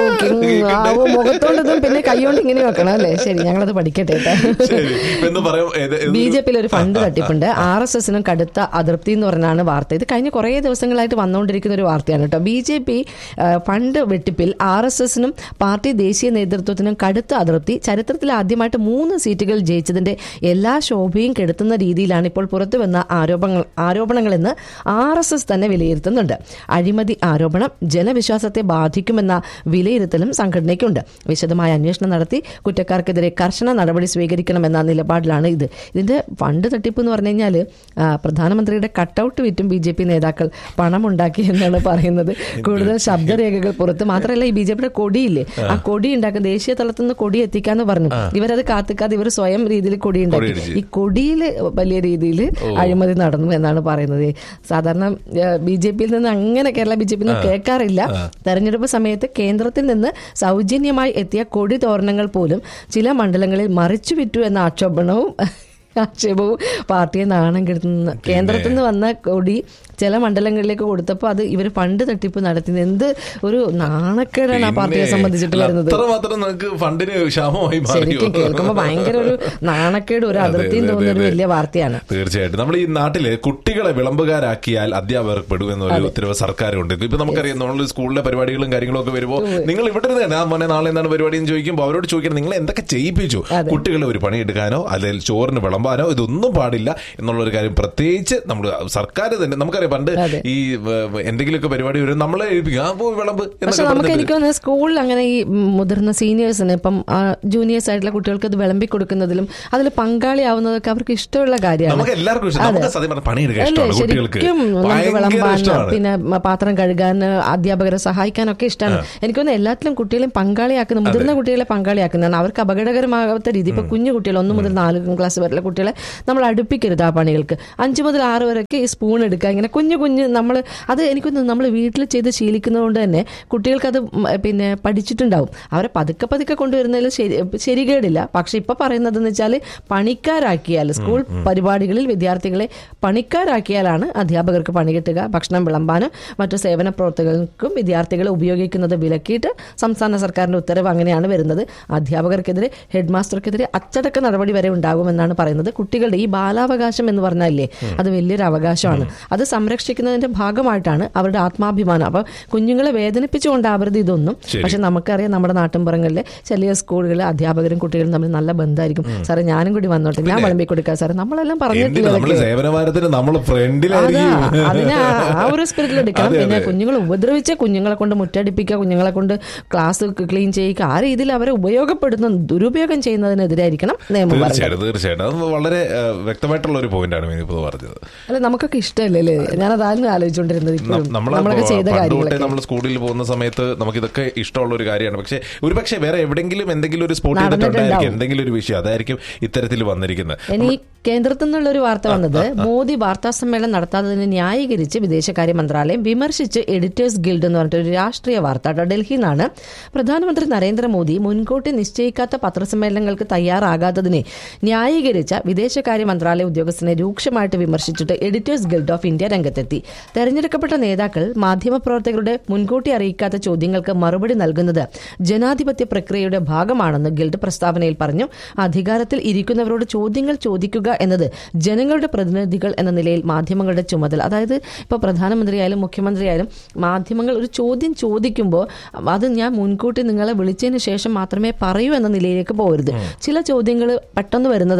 ആവോ മുഖത്തോണ്ടതും പിന്നെ കൈകൊണ്ട് ഇങ്ങനെ വെക്കണം അല്ലേ ശരി ഞങ്ങളത് പഠിക്കട്ടെ കേട്ടോ ശരി ഇപ്പൊ എന്താ പറയാം ഏത്- ഏത്- ബി ജെ പിയിൽ ഒരു ഫണ്ട് തട്ടിപ്പുണ്ട് ആർ എസ് എസിനും കടുത്ത അതൃപ്തി എന്ന് പറഞ്ഞാണ് വാർത്ത ഇത് കഴിഞ്ഞ കുറേ ദിവസങ്ങളായിട്ട് വന്നുകൊണ്ടിരിക്കുന്ന ഒരു വാർത്തയാണ് കേട്ടോ ബി ജെ പി ഫണ്ട് വെട്ടിപ്പിൽ ആർ എസ് എസിനും പാർട്ടി ദേശീയ നേതൃത്വത്തിനും കടുത്ത അതൃപ്തി ചരിത്രത്തിൽ ആദ്യമായിട്ട് മൂന്ന് സീറ്റുകൾ ജയിച്ചതിന്റെ എല്ലാ ശോഭയും കെടുത്തുന്ന രീതിയിലാണ് ഇപ്പോൾ പുറത്തു വന്ന ആരോപണങ്ങൾ ആരോപണങ്ങളെന്ന് ആർ എസ് എസ് തന്നെ വിലയിരുത്തുന്നുണ്ട് അഴിമതി ആരോപണം ജനവിശ്വാസത്തെ ബാധിക്കുമെന്ന വിലയിരുത്തലും സംഘടനയ്ക്കുണ്ട് വിശദമായ അന്വേഷണം നടത്തി കുറ്റക്കാർക്കെതിരെ കർശന നടപടി സ്വീകരിക്കണമെന്ന നിലപാടിലാണ് ഇത് ഇതിന്റെ ഫണ്ട് തട്ടിപ്പ് എന്ന് പറഞ്ഞു കഴിഞ്ഞാൽ പ്രധാനമന്ത്രിയുടെ കട്ടൗട്ട് വിറ്റും ബി ജെ പി നേതാക്കൾ പണമുണ്ടാക്കി എന്നാണ് പറയുന്നത് കൂടുതൽ ശബ്ദരേഖകൾ പുറത്ത് മാത്രമല്ല ഈ ബി ജെ പിയുടെ കൊടിയില്ലേ ആ കൊടി ഉണ്ടാക്കുന്ന ദേശീയ തലത്തിൽ നിന്ന് കൊടി എത്തിക്കാന്ന് പറഞ്ഞു ഇവരത് കാത്തിക്കാതെ ഇവർ സ്വയം രീതിയിൽ കൊടി ഉണ്ടാക്കി കൊടിയടിച്ച്. ഈ കൊടിയിൽ വലിയ രീതിയിൽ അഴിമതി നടന്നു എന്നാണ് പറയുന്നത് സാധാരണ ബി ജെ പിയിൽ നിന്ന് അങ്ങനെ കേരള ബി ജെ പി കേൾക്കാറില്ല തെരഞ്ഞെടുപ്പ് സമയത്ത് കേന്ദ്രത്തിൽ നിന്ന് സൗജന്യമായി എത്തിയ കൊടി തോരണങ്ങൾ പോലും ചില മണ്ഡലങ്ങളിൽ മറിച്ചു വിറ്റു എന്ന ആക്ഷേപണവും ആക്ഷേപവും പാർട്ടിയെ നാണം കെടുത്തുന്ന കേന്ദ്രത്തിൽ നിന്ന് വന്ന കൊടി ചില മണ്ഡലങ്ങളിലേക്ക് കൊടുത്തപ്പോൾ അത് ഇവർ ഫണ്ട് തട്ടിപ്പ് നടത്തുന്നത് എന്ത് ഒരു നാണക്കേടാണ് ആ പാർട്ടിയെ പിന്നെ സംബന്ധിച്ചിട്ട് വരുന്നത് അത്ര മാത്രം നിങ്ങൾക്ക് ഫണ്ടിന് ക്ഷാമമായി മാറിയോ ശരിക്കും കേൾക്കുമ്പോൾ ഭയങ്കര ഒരു നാണക്കേട് ഒരു അതെ, അതിർത്തിയും അതെ, തോന്നുന്ന ഒരു അതെ. വലിയ വാർത്തയാണ് തീർച്ചയായിട്ടും നമ്മൾ ഈ നാട്ടില് കുട്ടികളെ വിളമ്പുകാരാക്കിയാൽ അധ്യാപകർ പെടും എന്നൊരു ഉത്തരവ് സർക്കാരുണ്ട് ഇപ്പൊ നമുക്കറിയാം നമ്മൾ സ്കൂളിലെ പരിപാടികളും കാര്യങ്ങളും ഒക്കെ വരുമ്പോൾ നിങ്ങൾ ഇവിടെ ഇരുന്ന് തന്നെ ആ മോനെ നാളെ എന്താണ് പരിപാടി എന്ന് ചോദിക്കുമ്പോൾ അവരോട് ചോദിക്കണം നിങ്ങൾ എന്തൊക്കെ ചെയ്യിപ്പിച്ചു അതെ. കുട്ടികളെ ഒരു പണിയെടുക്കാനോ അല്ലെങ്കിൽ ചോറിന് വിളമ്പാനോ ഇതൊന്നും പാടില്ല എന്നുള്ള ഒരു കാര്യം പ്രത്യേകിച്ച് നമ്മൾ സർക്കാർ തന്നെ നമുക്കറിയാം പണ്ട് അതെ. ഈ ഏഹ്, എന്തെങ്കിലുമൊക്കെ പരിപാടി വരും നമ്മളെ ഏൽപ്പിക്കും ആ പോയി വിളമ്പ് പക്ഷെ എന്നൊക്കെ നമുക്ക് പറഞ്ഞിട്ട് എനിക്ക് തോന്നുന്നത് സ്കൂളിൽ അങ്ങനെ ഈ മുതിർന്ന സീനിയേഴ്സിന് ഇപ്പം ജൂനിയേഴ്സ് ആയിട്ടുള്ള കുട്ടികൾക്ക് അത് വിളമ്പി കൊടുക്കുന്നതിലും അതിൽ പങ്കാളിയാവുന്നതൊക്കെ അവർക്ക് ഇഷ്ടമുള്ള കാര്യമാണ് നമുക്ക് എല്ലാവർക്കും ഇഷ്ടം നമുക്ക് സത്യം പറഞ്ഞാൽ പണിയെടുക്കാൻ അല്ലേ ഇഷ്ടമാണ് കുട്ടികൾക്ക് ശരിക്കും നമുക്ക് ഭയങ്കര വിളമ്പാൻ ഇഷ്ടമാണ് പിന്നെ മ- പാത്രം കഴുകാൻ അധ്യാപകരെ സഹായിക്കാനൊക്കെ ഇഷ്ടമാണ് എനിക്ക് തോന്നുന്നു എല്ലാത്തിലും കുട്ടികളെയും പങ്കാളിയാക്കുന്ന മുതിർന്ന കുട്ടികളെ പങ്കാളിയാക്കുന്നതാണ് അവർക്ക് അപകടകരമാകാത്ത രീതി ഇപ്പൊ കുഞ്ഞു കുട്ടികൾ ഒന്ന് മുതൽ നാല് ക്ലാസ് വരെയുള്ള കുട്ടികളെ നമ്മൾ അടുപ്പിക്കരുത് ആ പണികൾക്ക് അഞ്ച് മുതൽ ആറ് വരെയൊക്കെ ഈ സ്പൂൺ എടുക്കുക ഇങ്ങനെ കുഞ്ഞു കുഞ്ഞ് നമ്മൾ അത് എനിക്കൊന്ന് നമ്മൾ വീട്ടിൽ ചെയ്ത് ശീലിക്കുന്നതുകൊണ്ട് തന്നെ കുട്ടികൾക്ക് അത് ഉം, പിന്നെ പഠിച്ചിട്ടുണ്ടാവും അവരെ പതുക്കെ പതുക്കെ കൊണ്ടുവരുന്നതിൽ ശരി ശരികേടില്ല പക്ഷെ ഇപ്പൊ പറയുന്നത് എന്ന് വെച്ചാൽ പണിക്കാരാക്കിയാൽ സ്കൂൾ പരിപാടികളിൽ വിദ്യാർത്ഥികളെ പണിക്കാരാക്കിയാലാണ് അധ്യാപകർക്ക് പണി കിട്ടുക ഭക്ഷണം വിളമ്പാനും മറ്റു സേവന പ്രവർത്തകർക്കും വിദ്യാർത്ഥികളെ ഉപയോഗിക്കുന്നത് വിലക്കിയിട്ട് സംസ്ഥാന സർക്കാരിന്റെ ഉത്തരവ് അങ്ങനെയാണ് വരുന്നത് അധ്യാപകർക്കെതിരെ ഹെഡ് മാസ്റ്റർക്കെതിരെ അച്ചടക്ക നടപടി വരെ ഉണ്ടാകുമെന്നാണ് പറയുന്നത് കുട്ടികളുടെ ഈ ബാലാവകാശം എന്ന് പറഞ്ഞാലേ അത് വലിയൊരു അവകാശമാണ് അത് സംരക്ഷിക്കുന്നതിന്റെ ഭാഗമായിട്ടാണ് അവരുടെ ആത്മാഭിമാനം അപ്പൊ കുഞ്ഞുങ്ങളെ വേദനിപ്പിച്ചുകൊണ്ടാവരുത് ഇതൊന്നും ശരി. പക്ഷെ നമുക്കറിയാം നമ്മുടെ നാട്ടിൻപുറങ്ങളിലെ ചെറിയ സ്കൂളുകളിലെ അധ്യാപകരും കുട്ടികളും തമ്മിൽ നല്ല ബന്ധമായിരിക്കും സാറേ ഞാനും കൂടി വന്നോട്ടെ ഞാൻ വിളമ്പി കൊടുക്കാം സാറേ നമ്മളെല്ലാം എന്തിനാ പറഞ്ഞിട്ടില്ല നമ്മള് ഇതൊക്കെ. സേവനവാരത്തിന് നമ്മൾ അതാ ഫ്രണ്ടിലായിരിക്കും അതിനെ ആ- ആ ഒരു സ്പിരിറ്റിൽ എടുക്കണം അതെ, പിന്നെ അതെ. കുഞ്ഞുങ്ങളെ ഉപദ്രവിച്ച് കുഞ്ഞുങ്ങളെ കൊണ്ട് മുറ്റടിപ്പിക്കുക കുഞ്ഞുങ്ങളെ കൊണ്ട് ക്ലാസ് ക്ലീൻ ചെയ്യിക്കുക ആ രീതിയിൽ അവരെ ഉപയോഗപ്പെടുന്ന ദുരുപയോഗം ചെയ്യുന്നതിനെതിരായിരിക്കണം നിയമം പറയുന്നത് തീർച്ചയായിട്ടും തീർച്ചയായിട്ടും അത് വളരെ ആ, വ്യക്തമായിട്ടുള്ള ഒരു പോയിന്റാണ് മിനിപ്പോ പറഞ്ഞത് അല്ല നമുക്കൊക്കെ ഇഷ്ടമല്ലേ അല്ലേ ഞാൻ അതായിരുന്നു ആലോചിച്ചുകൊണ്ടിരുന്നത് ഇപ്പോഴും നമ്മൾ നമ്മളൊക്കെ ചെയ്ത പണ്ട് തൊട്ടേ കാര്യങ്ങളൊക്കെ നമ്മൾ സ്കൂളിൽ പോകുന്ന സമയത്ത് നമുക്ക് ഇതൊക്കെ ഇഷ്ടമുള്ള ഒരു കാര്യമാണ് പക്ഷെ ഒരു പക്ഷേ വേറെ എവിടെങ്കിലും എന്തെങ്കിലും ഒരു സ്പോട്ട് ചെയ്തിട്ടുണ്ടായിരിക്കും നടന്നിട്ടുണ്ടാവും. എന്തെങ്കിലും ഒരു വിഷയം അതായിരിക്കും ഇത്തരത്തിൽ വന്നിരിക്കുന്നത് ഇനി കേന്ദ്രത്തിൽ നിന്നുള്ള ഒരു വാർത്ത വന്നത് മോദി വാർത്താ സമ്മേളനം നടത്താത്തതിനെ ന്യായീകരിച്ച് വിദേശകാര്യ മന്ത്രാലയം വിമർശിച്ച് എഡിറ്റേഴ്സ് ഗിൽഡ് എന്ന് പറഞ്ഞിട്ട് ഒരു രാഷ്ട്രീയ വാർത്ത കേട്ടോ ഡൽഹിയിൽ നിന്നാണ് പ്രധാനമന്ത്രി നരേന്ദ്രമോദി മുൻകൂട്ടി നിശ്ചയിക്കാത്ത പത്രസമ്മേളനങ്ങൾക്ക് തയ്യാറാകാത്തതിനെ ന്യായീകരിച്ച വിദേശകാര്യ മന്ത്രാലയ ഉദ്യോഗസ്ഥനെ രൂക്ഷമായിട്ട് വിമർശിച്ചിട്ട് എഡിറ്റേഴ്സ് ഗിൽഡ് ഓഫ് ഇന്ത്യ രംഗത്തെത്തി തെരഞ്ഞെടുക്കപ്പെട്ട നേതാക്കൾ മാധ്യമപ്രവർത്തകരുടെ മുൻകൂട്ടി അറിയിക്കാത്ത ചോദ്യങ്ങൾക്ക് മറുപടി നൽകുന്നത് ജനാധിപത്യ പ്രക്രിയയുടെ ഭാഗമാണെന്ന് ഗിൽഡ് പ്രസ്താവനയിൽ പറഞ്ഞു അധികാരത്തിൽ ഇരിക്കുന്നവരോട് ചോദ്യങ്ങൾ ചോദിക്കുക എന്നത് ജനങ്ങളുടെ പ്രതിനിധികൾ എന്ന നിലയിൽ മാധ്യമങ്ങളുടെ ചുമതല അതായത് ഇപ്പോൾ പ്രധാനമന്ത്രിയായാലും മുഖ്യമന്ത്രിയായാലും മാധ്യമങ്ങൾ ഒരു ചോദ്യം ചോദിക്കുമ്പോൾ അത് ഞാൻ മുൻകൂട്ടി നിങ്ങളെ വിളിച്ചതിന് ശേഷം മാത്രമേ പറയൂ എന്ന നിലയിലേക്ക് പോകരുത് ചില ചോദ്യങ്ങൾ പെട്ടെന്ന് വരുന്നതായിരിക്കും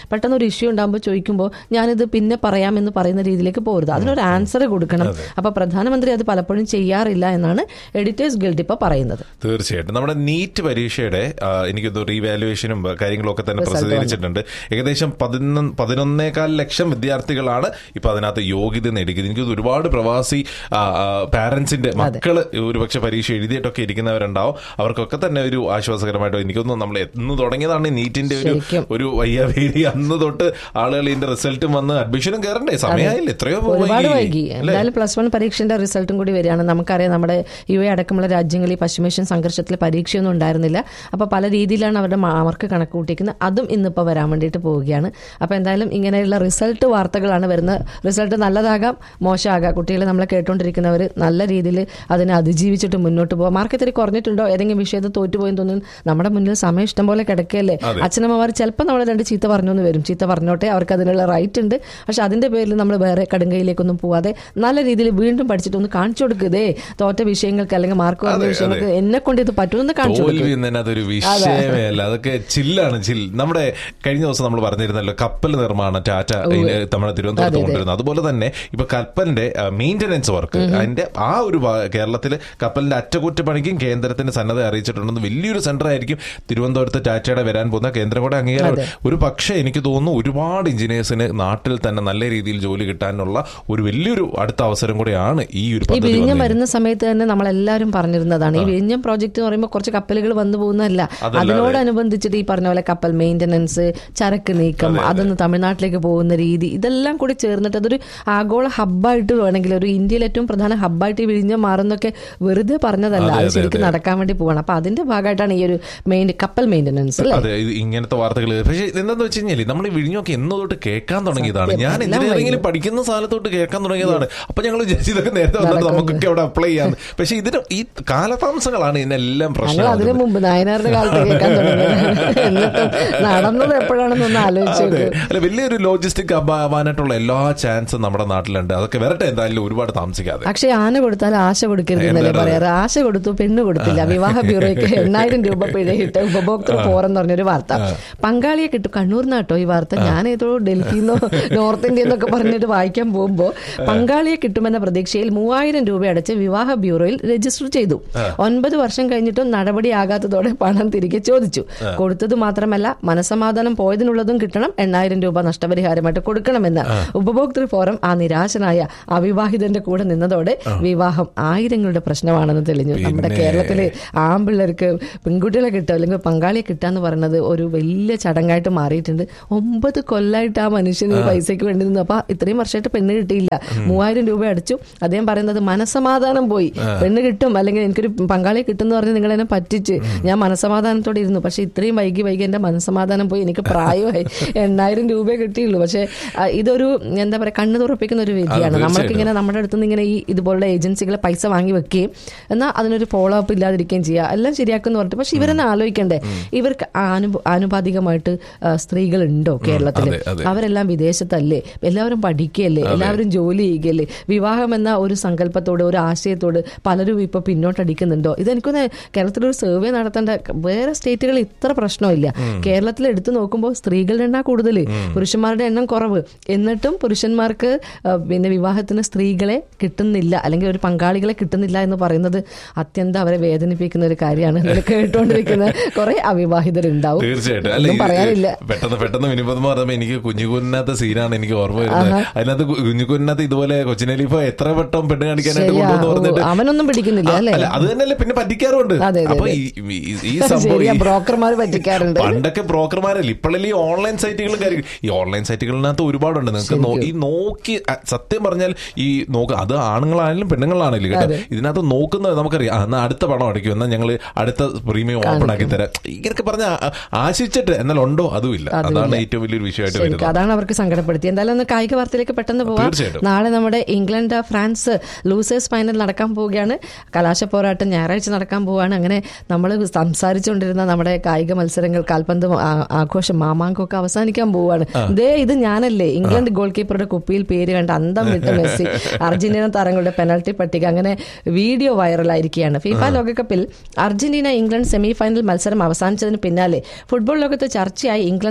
പെട്ടെന്ന് ഒരു ഇഷ്യൂ ഉണ്ടാകുമ്പോൾ ചോദിക്കുമ്പോൾ ഞാനിത് പിന്നെ പറയാമെന്ന് പറയുന്ന രീതിയിലേക്ക് പോരുത് അതിനൊരു ആൻസർ കൊടുക്കണം അപ്പൊ പ്രധാനമന്ത്രി അത് പലപ്പോഴും ചെയ്യാറില്ല എന്നാണ് എഡിറ്റേഴ്സ് ഗിൽഡ് ഇപ്പൊ പറയുന്നത് തീർച്ചയായിട്ടും നമ്മുടെ നീറ്റ് പരീക്ഷയുടെ ആ, എനിക്കൊന്ന് റീവാലുവേഷനും കാര്യങ്ങളും ഒക്കെ തന്നെ പ്രസിദ്ധീകരിച്ചിട്ടുണ്ട് ഏകദേശം പതിനൊന്ന് പതിനൊന്നേകാൽ ലക്ഷം വിദ്യാർത്ഥികളാണ് ഇപ്പൊ അതിനകത്ത് യോഗ്യത നേടിക്കുന്നത് എനിക്ക് ഒരുപാട് പ്രവാസി പാരന്റ്സിന്റെ മക്കള് ഒരുപക്ഷെ പരീക്ഷ എഴുതിയിട്ടൊക്കെ ഇരിക്കുന്നവരുണ്ടാവും അവർക്കൊക്കെ തന്നെ ഒരു ആശ്വാസകരമായിട്ട് എനിക്കൊന്നും നമ്മൾ എന്ന് തുടങ്ങിയതാണ് ഈ നീറ്റിന്റെ ഒരു ശരിക്കും. ഒരു വയ്യാവേലി അന്ന് തൊട്ട് ആളുകൾ ഇതിന്റെ റിസൾട്ടും വന്ന് അഡ്മിഷനും കയറണ്ടേ സമയമായില്ല എത്രയോ ഒരുപാട് വൈകി അല്ലേ? എന്തായാലും പ്ലസ് വൺ പരീക്ഷയുടെ റിസൾട്ടും കൂടി വരികയാണ് നമുക്കറിയാം നമ്മുടെ യു എ അടക്കമുള്ള രാജ്യങ്ങളിൽ ഈ പശ്ചിമേഷ്യൻ സംഘർഷത്തിൽ പരീക്ഷയൊന്നും ഉണ്ടായിരുന്നില്ല അപ്പൊ പല രീതിയിലാണ് അവരുടെ മാർക്ക് കണക്ക് കൂട്ടിക്കുന്നത് അതും ഇന്നിപ്പോൾ വരാൻ വേണ്ടിയിട്ട് പോവുകയാണ് അപ്പൊ എന്തായാലും ഇങ്ങനെയുള്ള റിസൾട്ട് വാർത്തകളാണ് വരുന്നത് റിസൾട്ട് നല്ലതാകാം മോശമാകാം കുട്ടികളെ നമ്മളെ കേട്ടുകൊണ്ടിരിക്കുന്നവർ നല്ല രീതിയിൽ അതിനെ അതിജീവിച്ചിട്ട് മുന്നോട്ട് പോകാം മാർക്ക് ഇത്തിരി കുറഞ്ഞിട്ടുണ്ടോ ഏതെങ്കിലും വിഷയത്തിൽ തോറ്റുപോയെന്ന് തോന്നുന്നു നമ്മുടെ മുന്നിൽ സമയം ഇഷ്ടം പോലെ കിടക്കുകയല്ലേ അച്ഛനമ്മമാർ ചിലപ്പോൾ നമ്മളെ രണ്ട് ചീത്ത പറഞ്ഞു എന്ന് വരും ചീത്ത പറഞ്ഞോട്ടെ അവർക്ക് അതിനുള്ള റൈറ്റ് ഉണ്ട് പക്ഷെ അതിന്റെ പേരിൽ നമ്മൾ വേറെ കടുങ്കയിലേക്കൊന്നും പോവാതെ നല്ല രീതിയിൽ വീണ്ടും പഠിച്ചിട്ട് ഒന്ന് കാണിച്ചു കൊടുക്കുന്നേ തോറ്റ വിഷയങ്ങൾക്ക് അല്ലെങ്കിൽ മാർക്ക് കുറഞ്ഞ വിഷയങ്ങൾക്ക് എന്നെ കൊണ്ട് ഇത് പറ്റുമെന്ന് കാണിച്ചു കൊടുക്കുക തോൽവി എന്നതിന് അതൊരു വിഷയമേ അല്ല അതൊക്കെ ചില്ലാണ് ചിൽ നമ്മുടെ കഴിഞ്ഞ ദിവസം നമ്മൾ പറഞ്ഞിരുന്നല്ലോ കപ്പൽ നിർമ്മാണം ടാറ്റ ഇതിന് നമ്മുടെ തിരുവനന്തപുരത്ത് കൊണ്ടുവരുന്നത് അതുപോലെ തന്നെ ഇപ്പൊ കപ്പലിന്റെ മെയിന്റനൻസ് വർക്ക് അതിന്റെ ആ ഒരു ഭാ- കേരളത്തില് കപ്പലിന്റെ അറ്റകുറ്റപ്പണിക്കും കേന്ദ്രത്തിന്റെ സന്നദ്ധ അറിയിച്ചിട്ടുണ്ടെന്ന് വലിയൊരു സെന്റർ ആയിരിക്കും തിരുവനന്തപുരത്ത് ടാറ്റയുടെ വരാൻ പോകുന്ന കേന്ദ്രം കൂടെ അംഗീകാരം ഒരു പക്ഷേ എനിക്ക് തോന്നുന്നു ഒരുപാട് എഞ്ചിനീയേഴ്സിന് നാട്ടിൽ തന്നെ നല്ല രീതിയിൽ ജോലി കിട്ടാനുള്ള ഒരു വലിയൊരു അടുത്ത അവസരം കൂടെയാണ് ഈ ഒരു ഈ പദ്ധതി വിഴിഞ്ഞം വന്നിരിക്കുന്നത്. വരുന്ന സമയത്ത് തന്നെ നമ്മളെല്ലാവരും പറഞ്ഞിരുന്നതാണ് ഈ വിഴിഞ്ഞം പ്രോജക്റ്റ് എന്ന് പറയുമ്പോൾ കുറച്ച് കപ്പലുകൾ വന്നു പോകുന്നതല്ല അതല്ലാതെ. അതിനോടനുബന്ധിച്ചിട്ട് ഈ പറഞ്ഞ പോലെ കപ്പൽ മെയിന്റനൻസ് ചരക്ക് നീക്കം അതൊന്ന് തമിഴ്നാട്ടിലേക്ക് പോകുന്ന രീതി ഇതെല്ലാം കൂടി ചേർന്നിട്ട് അതൊരു ആഗോള ഹബ്ബായിട്ട് വേണമെങ്കിൽ ഒരു ഇന്ത്യയിൽ ഏറ്റവും പ്രധാന ഹബ്ബായിട്ട് ഈ വിഴിഞ്ഞം മാറുന്നൊക്കെ വെറുതെ പറഞ്ഞതല്ല അതെ, അത് അതെ, ശരിക്കും അതെ. നടക്കാൻ വേണ്ടി പോവാണ് അപ്പൊ അതിന്റെ ഭാഗമായിട്ടാണ് ഈ ഒരു മെയിൻ കപ്പൽ മെയിന്റനൻസ് അല്ലേ അതെ ഇത് ഇങ്ങനത്തെ വാർത്തകൾ പക്ഷേ എന്താന്ന് വെച്ച് കഴിഞ്ഞാൽ നമ്മൾ ഈ വിഴിഞ്ഞൊക്കെ എന്ന് തൊട്ട് കേൾക്കാൻ തുടങ്ങിയതാണ് സത്യം, ഞാൻ എല്ലാം എഞ്ചിനീയറിംഗിൽ പഠിക്കുന്ന സ്ഥലത്തോട്ട് കേൾക്കാൻ തുടങ്ങിയതാണ് അപ്പൊ ഞങ്ങൾ വിചാരിച്ചു ഇതൊക്കെ നേരത്തെ വന്നിട്ട് നടക്കുന്നു. നമുക്കൊക്കെ അവിടെ അപ്ലൈ ചെയ്യാൻ പക്ഷെ ഇതിന് ഈ കാലതാമസങ്ങളാണ് ഇതിനെല്ലാം ഞങ്ങൾ അതിനു പ്രശ്നം മുമ്പ് നായനാരുടെ കാലത്ത് കേൾക്കാൻ തുടങ്ങിയത് എന്നിട്ടും നടന്നത് എപ്പോഴാണെന്നൊന്ന് ആലോചിച്ച് അതെ നോക്കൂ അല്ല വലിയൊരു ലോജിസ്റ്റിക് ആവാനായിട്ടുള്ള എല്ലാ ചാൻസും നമ്മുടെ നാട്ടിലുണ്ട് അതൊക്കെ വരട്ടെ എന്തായാലും ഒരുപാട് താമസിക്കാതെ പക്ഷേ ആന കൊടുത്താൽ ആശ കൊടുക്കരുത് എന്നല്ലേ എന്താണ്? പറയാറ് ആശ കൊടുത്തു പെണ്ണ് കൊടുത്തില്ല വിവാഹ ബ്യൂറോയ്ക്ക് എണ്ണായിരം രൂപ പിഴയിട്ട് ഉപഭോക്തൃ ഫോറം എന്ന് പറഞ്ഞൊരു വാർത്ത പങ്കാളിയെ കിട്ടും കണ്ണൂരിനാട്ടോ ഈ വാർത്ത ഞാൻ ഏതോ ഡൽഹിന്നോ നോർത്ത് ഇന്ത്യ എന്നൊക്കെ പറഞ്ഞിട്ട് വായിക്കാൻ പോകുമ്പോൾ പങ്കാളിയെ കിട്ടുമെന്ന പ്രതീക്ഷയിൽ മൂവായിരം രൂപ അടച്ച് വിവാഹ ബ്യൂറോയിൽ രജിസ്റ്റർ ചെയ്തു ഒൻപത് വർഷം കഴിഞ്ഞിട്ടും നടപടിയാകാത്തതോടെ പണം തിരികെ ചോദിച്ചു കൊടുത്തത് മാത്രമല്ല മനസമാധാനം പോയതിനുള്ളതും കിട്ടണം എണ്ണായിരം രൂപ നഷ്ടപരിഹാരമായിട്ട് കൊടുക്കണമെന്ന് ഉപഭോക്തൃ ഫോറം ആ നിരാശനായ അവിവാഹിതന്റെ കൂടെ നിന്നതോടെ വിവാഹം ആയിരങ്ങളുടെ പ്രശ്നമാണെന്ന് തെളിഞ്ഞു നമ്മുടെ പിന്നെ. കേരളത്തിലെ ആമ്പിള്ളേർക്ക് പെൺകുട്ടികളെ കിട്ടുക അല്ലെങ്കിൽ പങ്കാളിയെ കിട്ടാന്ന് പറയുന്നത് ഒരു വലിയ ചടങ്ങായിട്ട് മാറിയിട്ടുണ്ട് ഒമ്പത് കൊല്ലായിട്ട് ആ മനുഷ്യന് ഈ പൈസയ്ക്ക് വേണ്ടി നിന്നു അപ്പൊ ഇത്രയും വർഷമായിട്ട് പെണ്ണ് കിട്ടിയില്ല മൂവായിരം രൂപ അടിച്ചു അദ്ദേഹം പറയുന്നത് മനസമാധാനം പോയി പെണ്ണ് കിട്ടും അല്ലെങ്കിൽ എനിക്കൊരു പങ്കാളിയെ കിട്ടും എന്ന് പറഞ്ഞ് നിങ്ങൾ എന്നെ പറ്റിച്ച് ഞാൻ മനസമാധാനത്തോടെ ഇരുന്നു പക്ഷെ ഇത്രയും വൈകി വൈകി എന്റെ മനസമാധാനം പോയി എനിക്ക് പ്രായമായി എണ്ണായിരം രൂപയെ കിട്ടിയുള്ളൂ പക്ഷെ ആ, ഇതൊരു എന്താ പറയാ കണ്ണ് തുറപ്പിക്കുന്ന ഒരു വിധിയാണ് തീർച്ചയായിട്ടും. നമ്മൾക്ക് ഇങ്ങനെ നമ്മുടെ അടുത്ത് നിന്ന് ഇങ്ങനെ ഈ ഇതുപോലുള്ള ഏജൻസികളെ പൈസ വാങ്ങി വെക്കുകയും എന്നാൽ അതിനൊരു ഫോളോ അപ്പ് ഇല്ലാതിരിക്കുകയും ചെയ്യുക എല്ലാം ശരിയാക്കുന്നു പറഞ്ഞിട്ട് പക്ഷെ ഇവരെന്നെ ആലോചിക്കണ്ടേ ഇവർക്ക് ആനുപ- ആനുപാതികമായിട്ട് ആ, സ്ത്രീകളുണ്ടോ കേരളത്തിൽ അതെ, അതെ. അവരെല്ലാം വിദേശത്തല്ലേ എല്ലാവരും പഠിക്കുകയല്ലേ എല്ലാവരും ജോലി ചെയ്യുകയല്ലേ വിവാഹം എന്ന ഒരു സങ്കല്പത്തോട് ഒരു ആശയത്തോട് പലരും ഇപ്പൊ പിന്നോട്ടടിക്കുന്നുണ്ടോ ഇതെനിക്കൊന്ന് കേരളത്തിലൊരു സർവേ നടത്തേണ്ട വേറെ സ്റ്റേറ്റുകളിൽ ഇത്ര പ്രശ്നമില്ല കേരളത്തിൽ എടുത്തു നോക്കുമ്പോൾ സ്ത്രീകളുടെ എണ്ണം കൂടുതൽ പുരുഷന്മാരുടെ എണ്ണം കുറവ് എന്നിട്ടും പുരുഷന്മാർക്ക് ആ, പിന്നെ വിവാഹത്തിന് സ്ത്രീകളെ കിട്ടുന്നില്ല അല്ലെങ്കിൽ ഒരു പങ്കാളികളെ കിട്ടുന്നില്ല എന്ന് പറയുന്നത് അത്യന്തം അവരെ വേദനിപ്പിക്കുന്ന ഒരു കാര്യമാണ് ഇതിൽ കേട്ടുകൊണ്ടിരിക്കുന്ന കുറെ അവിവാഹിതരുണ്ടാവും തീർച്ചയായിട്ടും അല്ല ഒന്നും ഈ- പറയാനില്ല പെട്ടെന്ന് പെട്ടെന്ന് വിനിപദം പറഞ്ഞപ്പോ എനിക്ക് കുഞ്ഞുകുന്നത്തെ സീനാണ് എനിക്ക് ഓർമ്മ വരുന്നത് അതിനകത്ത് കുഞ്ഞുകുന്നത്ത് ഇതുപോലെ കൊച്ചിനലിഫ എത്ര വട്ടം പെണ്ണ് കാണിക്കാനായിട്ട് ശരിയാ കൊണ്ടുവന്ന് പറഞ്ഞിട്ട് അവനൊന്നും പിടിക്കുന്നില്ല അല്ലേ അല്ല അത് തന്നെയല്ലേ പിന്നെ പറ്റിക്കാറുണ്ട് അതെ, അതെ, അപ്പൊ അതെ. ഈ- ഈ- ഈ സംഭവം ശരിയാ ഈ- ബ്രോക്കർമാർ പറ്റിക്കാറുണ്ട് പണ്ടൊക്കെ ബ്രോക്കർമാരല്ലേ ഇപ്പോഴല്ലേ ഈ ഓൺലൈൻ സൈറ്റുകളും കാര്യം ഈ ഓൺലൈൻ സൈറ്റുകളിനകത്ത് ഒരുപാടുണ്ട് നിങ്ങൾക്ക് നോ- ഈ നോക്കി അ, സത്യം പറഞ്ഞാൽ ഈ നോക്ക അത് ആണുങ്ങളാണെങ്കിലും പെണ്ണുങ്ങളാണെങ്കിലും കേട്ടോ ഇതിനകത്ത് നോക്കുന്നത് നമുക്കറിയാം ആ, എന്നാ അടുത്ത പണം അടയ്ക്കും എന്നാൽ ഞങ്ങൾ അടുത്ത പ്രീമിയം ഓപ്പൺ ആക്കി തരാം ഇങ്ങനെയൊക്കെ പറഞ്ഞ ആശിച്ചിട്ട് എന്നാൽ ഉണ്ടോ അതുമില്ല അതാണ് ഏറ്റവും വലിയൊരു വിഷയമായിട്ട് ശരിക്കും വരുന്നത് അതാണ് അവർക്ക് സങ്കടപ്പെടുത്തി എന്തായാലും ഒന്ന് കായിക വാർത്തയിലേക്ക് പെട്ടെന്ന് പോവാം തീർച്ചയായിട്ടും. നാളെ നമ്മുടെ ഇംഗ്ലണ്ട് ഫ്രാൻസ് ലൂസേഴ്സ് ഫൈനൽ നടക്കാൻ പോവുകയാണ് കലാശ പോരാട്ടം ഞായറാഴ്ച നടക്കാൻ പോവുകയാണ് അങ്ങനെ നമ്മൾ സംസാരിച്ചുകൊണ്ടിരുന്ന നമ്മുടെ കായിക മത്സരങ്ങൾ കാൽപന്ത് ആ- ആഘോഷം മാമാങ്കമൊക്കെ അവസാനിക്കാൻ പോവുകയാണ് ദേ ഇത് ഞാനല്ലേ ഇംഗ്ലണ്ട് ഗോൾ കീപ്പറുടെ കുപ്പിയിൽ പേര് കണ്ട് അന്തം വിട്ട് മെസ്സി അർജന്റീന താരങ്ങളുടെ പെനൽറ്റി പട്ടിക അങ്ങനെ വീഡിയോ വൈറലായിരിക്കുകയാണ് ഫിഫ ലോകകപ്പിൽ അർജന്റീന ഇംഗ്ലണ്ട് സെമി ഫൈനൽ മത്സരം അവസാനിച്ചതിന് പിന്നാലെ ഫുട്ബോൾ ലോകത്ത് ചർച്ചയായി England goalkeeper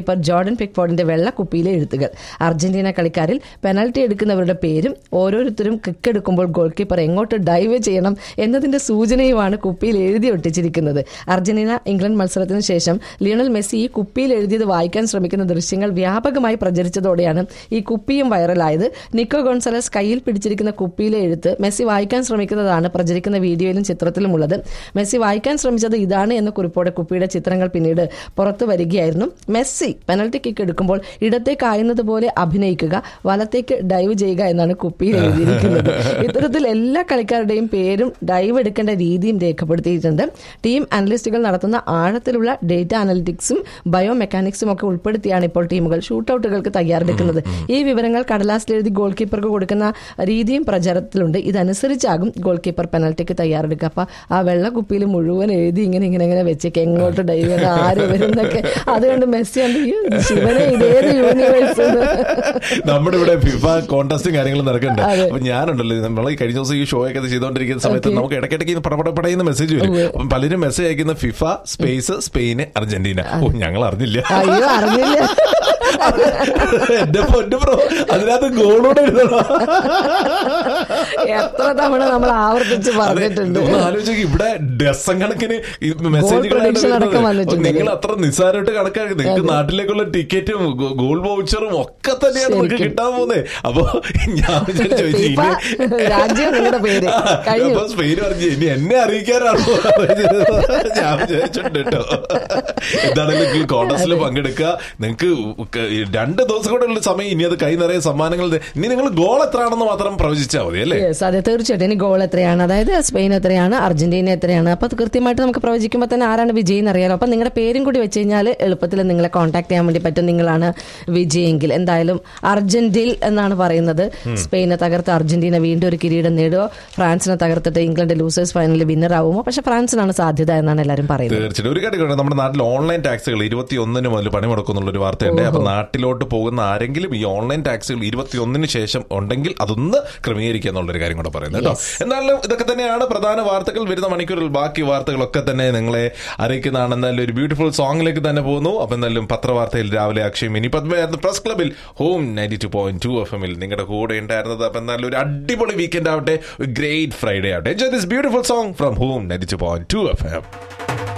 keeper Jordan പിക്ഫോർഡിന്റെ വെള്ളക്കുപ്പിയിലെ എഴുത്തുകൾ അർജന്റീന കളിക്കാരിൽ പെനൽറ്റി എടുക്കുന്നവരുടെ പേരും ഓരോരുത്തരും കിക്ക് എടുക്കുമ്പോൾ ഗോൾ കീപ്പർ എങ്ങോട്ട് ഡൈവ് ചെയ്യണം എന്നതിന്റെ സൂചനയുമാണ് കുപ്പിയിൽ എഴുതി ഒട്ടിച്ചിരിക്കുന്നത് അർജന്റീന ഇംഗ്ലണ്ട് മത്സരത്തിന് ശേഷം ലിയണൽ മെസ്സി ഈ കുപ്പിയിൽ എഴുതിയത് വായിക്കാൻ ശ്രമിക്കുന്ന ദൃശ്യങ്ങൾ വ്യാപകമായി പ്രചരിച്ചതോടെയാണ് ഈ കുപ്പിയും വൈറലായത് നിക്കോ ഗോൺസലസ് കയ്യിൽ പിടിച്ചിരിക്കുന്ന കുപ്പിയിലെ എഴുത്ത് മെസ്സി വായിക്കാൻ ശ്രമിക്കുന്നതാണ് പ്രചരിക്കുന്ന വീഡിയോയിലും ചിത്രത്തിലും ഉള്ളത് മെസ്സി വായിക്കാൻ ശ്രമിച്ചത് ഇതാണ് എന്ന കുറിപ്പോടെ കുപ്പിയുടെ ചിത്രങ്ങൾ പിന്നീട് പുറത്തു വരികയായിരുന്നു മെസ്സി പെനൽറ്റി കിക്ക് എടുക്കുമ്പോൾ ഇടത്തേക്ക് ആയുന്നത് പോലെ അഭിനയിക്കുക വലത്തേക്ക് ഡൈവ് ചെയ്യുക എന്നാണ് കുപ്പിയിൽ എഴുതിയിരിക്കുന്നത് ഇത്തരത്തിൽ എല്ലാ കളിക്കാരുടെയും പേരും ഡൈവ് എടുക്കേണ്ട രീതിയും രേഖപ്പെടുത്തിയിട്ടുണ്ട് ടീം അനലിസ്റ്റുകൾ നടത്തുന്ന ആഴത്തിലുള്ള ഡേറ്റ അനലിറ്റിക്സും ബയോ മെക്കാനിക്സും ഒക്കെ ഉൾപ്പെടുത്തിയാണ് ഇപ്പോൾ ടീമുകൾ ഷൂട്ടൌട്ടുകൾക്ക് തയ്യാറെടുക്കുന്നത് ഈ വിവരങ്ങൾ കടലാസിൽ എഴുതി ഗോൾ കീപ്പർക്ക് കൊടുക്കുന്ന രീതിയും പ്രചാരത്തിലുണ്ട് ഇതനുസരിച്ചാകും ഗോൾ കീപ്പർ പെനൽറ്റിക്ക് തയ്യാറെടുക്കുക അപ്പൊ ആ വെള്ള കുപ്പിയിൽ മുഴുവൻ എഴുതി ഇങ്ങനെ ഇങ്ങനെ ഇങ്ങനെ വെച്ചേക്ക് എങ്ങോട്ട് ഡൈവ് ചെയ്യണം ആര് വരുന്നൊക്കെ അതുകൊണ്ട് മെസ്സി ഉണ്ട് "ഈ ശിവനെ ഇതേത് യൂണിവേഴ്സ് നമ്മുടെ ഇവിടെ ഫിഫ കോൺടെസ്റ്റും കാര്യങ്ങളും നടക്കുന്നുണ്ട് അതെ. അപ്പൊ ഞാനുണ്ടല്ലോ നമ്മൾ ഈ കഴിഞ്ഞ ദിവസം ഈ ഷോ ഒക്കെ ചെയ്തുകൊണ്ടിരിക്കുന്ന സമയത്ത് നമുക്ക് ഇടയ്ക്കിടയ്ക്ക് ഇത് പടപടപടയുന്ന മെസ്സേജ് വരും അപ്പം പലരും മെസ്സേജ് അയക്കുന്ന ഫിഫ സ്പേസ് സ്പെയിന് അർജന്റീന ഓ ഞങ്ങൾ അറിഞ്ഞില്ല അയ്യോ അറിഞ്ഞില്ല എന്റെ പൊന്നു ബ്രോ അതിനകത്ത് ഗോളോടെ എഴുതണം എത്ര തവണ നമ്മൾ ആവർത്തിച്ച് അതെ, പറഞ്ഞിട്ടുണ്ട് ഒന്ന് ആലോചിച്ച് ഇവിടെ ഡസൻ കണക്കിന് ഈ മെസ്സേജുകൾ prediction അടക്കം വന്നിട്ടുണ്ട്. നിങ്ങൾ അത്ര നിസ്സാരമായിട്ട് കണക്കാക്കി നിങ്ങൾക്ക് നാട്ടിലേക്കുള്ള ടിക്കറ്റും ഗോ- ഗോൾ വൗച്ചറും ഒക്കെ തന്നെയാണ് നിങ്ങൾക്ക് ശരിക്കും. കിട്ടാൻ പോകുന്നത് അപ്പൊ ഞാൻ വിചാരിച്ചു ഫിഫ ഇനി രാജ്യം നിങ്ങളുടെ പേര് കഴിഞ്ഞു അപ്പൊ സ്പെയിൻ പറഞ്ഞു ഇനി എന്നെ അറിയിക്കാനാണോ ഞാൻ വിചാരിച്ചിട്ടുണ്ട് കേട്ടോ എന്താണെങ്കിലും കോൺഗ്രസിൽ പങ്കെടുക്കുക നിങ്ങൾക്ക് രണ്ട് ദിവസം കൂടെ ഉള്ള സമയം ഇനി അത് കൈ നിറയെ സമ്മാനങ്ങൾ ത- ഇനി നിങ്ങൾ ഗോൾ എത്രയാണെന്ന് മാത്രം പ്രവചിച്ചാൽ മതി അല്ലേ യെസ് അതെ തീർച്ചയായിട്ടും ഇനി ഗോൾ എത്രയാണ് അതായത് സ്പെയിൻ എത്രയാണ് അർജന്റീന എത്രയാണ് അപ്പൊ അത് കൃത്യമായിട്ട് നമുക്ക് പ്രവചിക്കുമ്പോൾ തന്നെ ആരാണ് വിജയി എന്നറിയാലോ അപ്പൊ നിങ്ങളുടെ പേരും കൂടി വെച്ച് കഴിഞ്ഞാൽ എളുപ്പത്തിൽ നിങ്ങളെ കോൺടാക്ട് ചെയ്യാൻ വേണ്ടി പറ്റും നിങ്ങളാണ് വിജയെങ്കിൽ എന്തായാലും അർജന്റീൻ എന്നാണ് പറയുന്നത് സ്പെയിനെ തകർത്ത് അർജന്റീന വീണ്ടും ഒരു കിരീടം നേടുമോ ഫ്രാൻസിനെ തകർത്തിട്ട് ഇംഗ്ലണ്ട് ലൂസേഴ്സ് ഫൈനലിൽ വിന്നർ ആവുമോ പക്ഷെ ഫ്രാൻസിനാണ് സാധ്യത എന്നാണ് എല്ലാവരും പറയുന്നത് തീർച്ചയായിട്ടും ഒരു കാര്യം കൂടെ, നമ്മുടെ നാട്ടിൽ ഓൺലൈൻ ടാക്സുകൾ ഇരുപത്തി ഒന്നിന് മുതൽ പണിമുടക്കുന്നുള്ള ഒരു വാർത്തയുണ്ട് അപ്പൊ നാട്ടിലോട്ട് പോകുന്ന ആരെങ്കിലും ഈ ഓൺലൈൻ ടാക്സുകൾ ഇരുപത്തി ഒന്നിന് ശേഷം ഉണ്ടെങ്കിൽ അതൊന്ന് ക്രമീകരിക്കുക എന്നുള്ളൊരു കാര്യം കൂടെ പറയുന്നത് കേട്ടോ എന്നാലും ഇതൊക്കെ തന്നെയാണ് പ്രധാന വാർത്തകൾ വരുന്ന മണിക്കൂറിൽ ബാക്കി വാർത്തകളൊക്കെ തന്നെ നിങ്ങളെ അറിയിക്കുന്നതാണ് എന്നാലും ഒരു ബ്യൂട്ടിഫുൾ സോങ്ങിലേക്ക് തന്നെ പോകുന്നു അപ്പൊ എന്തായാലും പത്രവാർത്തയിൽ രാവിലെ അക്ഷയ് മിനി പത്മയായിരുന്നു പ്രസ് ക്ലബിൽ home ninety two point two F എമ്മിൽ നിങ്ങളുടെ കൂടെ ഉണ്ടായിരുന്നത് അപ്പൊ എന്തായാലും ഒരു അടിപൊളി വീക്കെൻഡ് ആവട്ടെ ഗ്രേറ്റ് ഫ്രൈഡേ ആവട്ടെ enjoy this beautiful song from home ninety two point two F M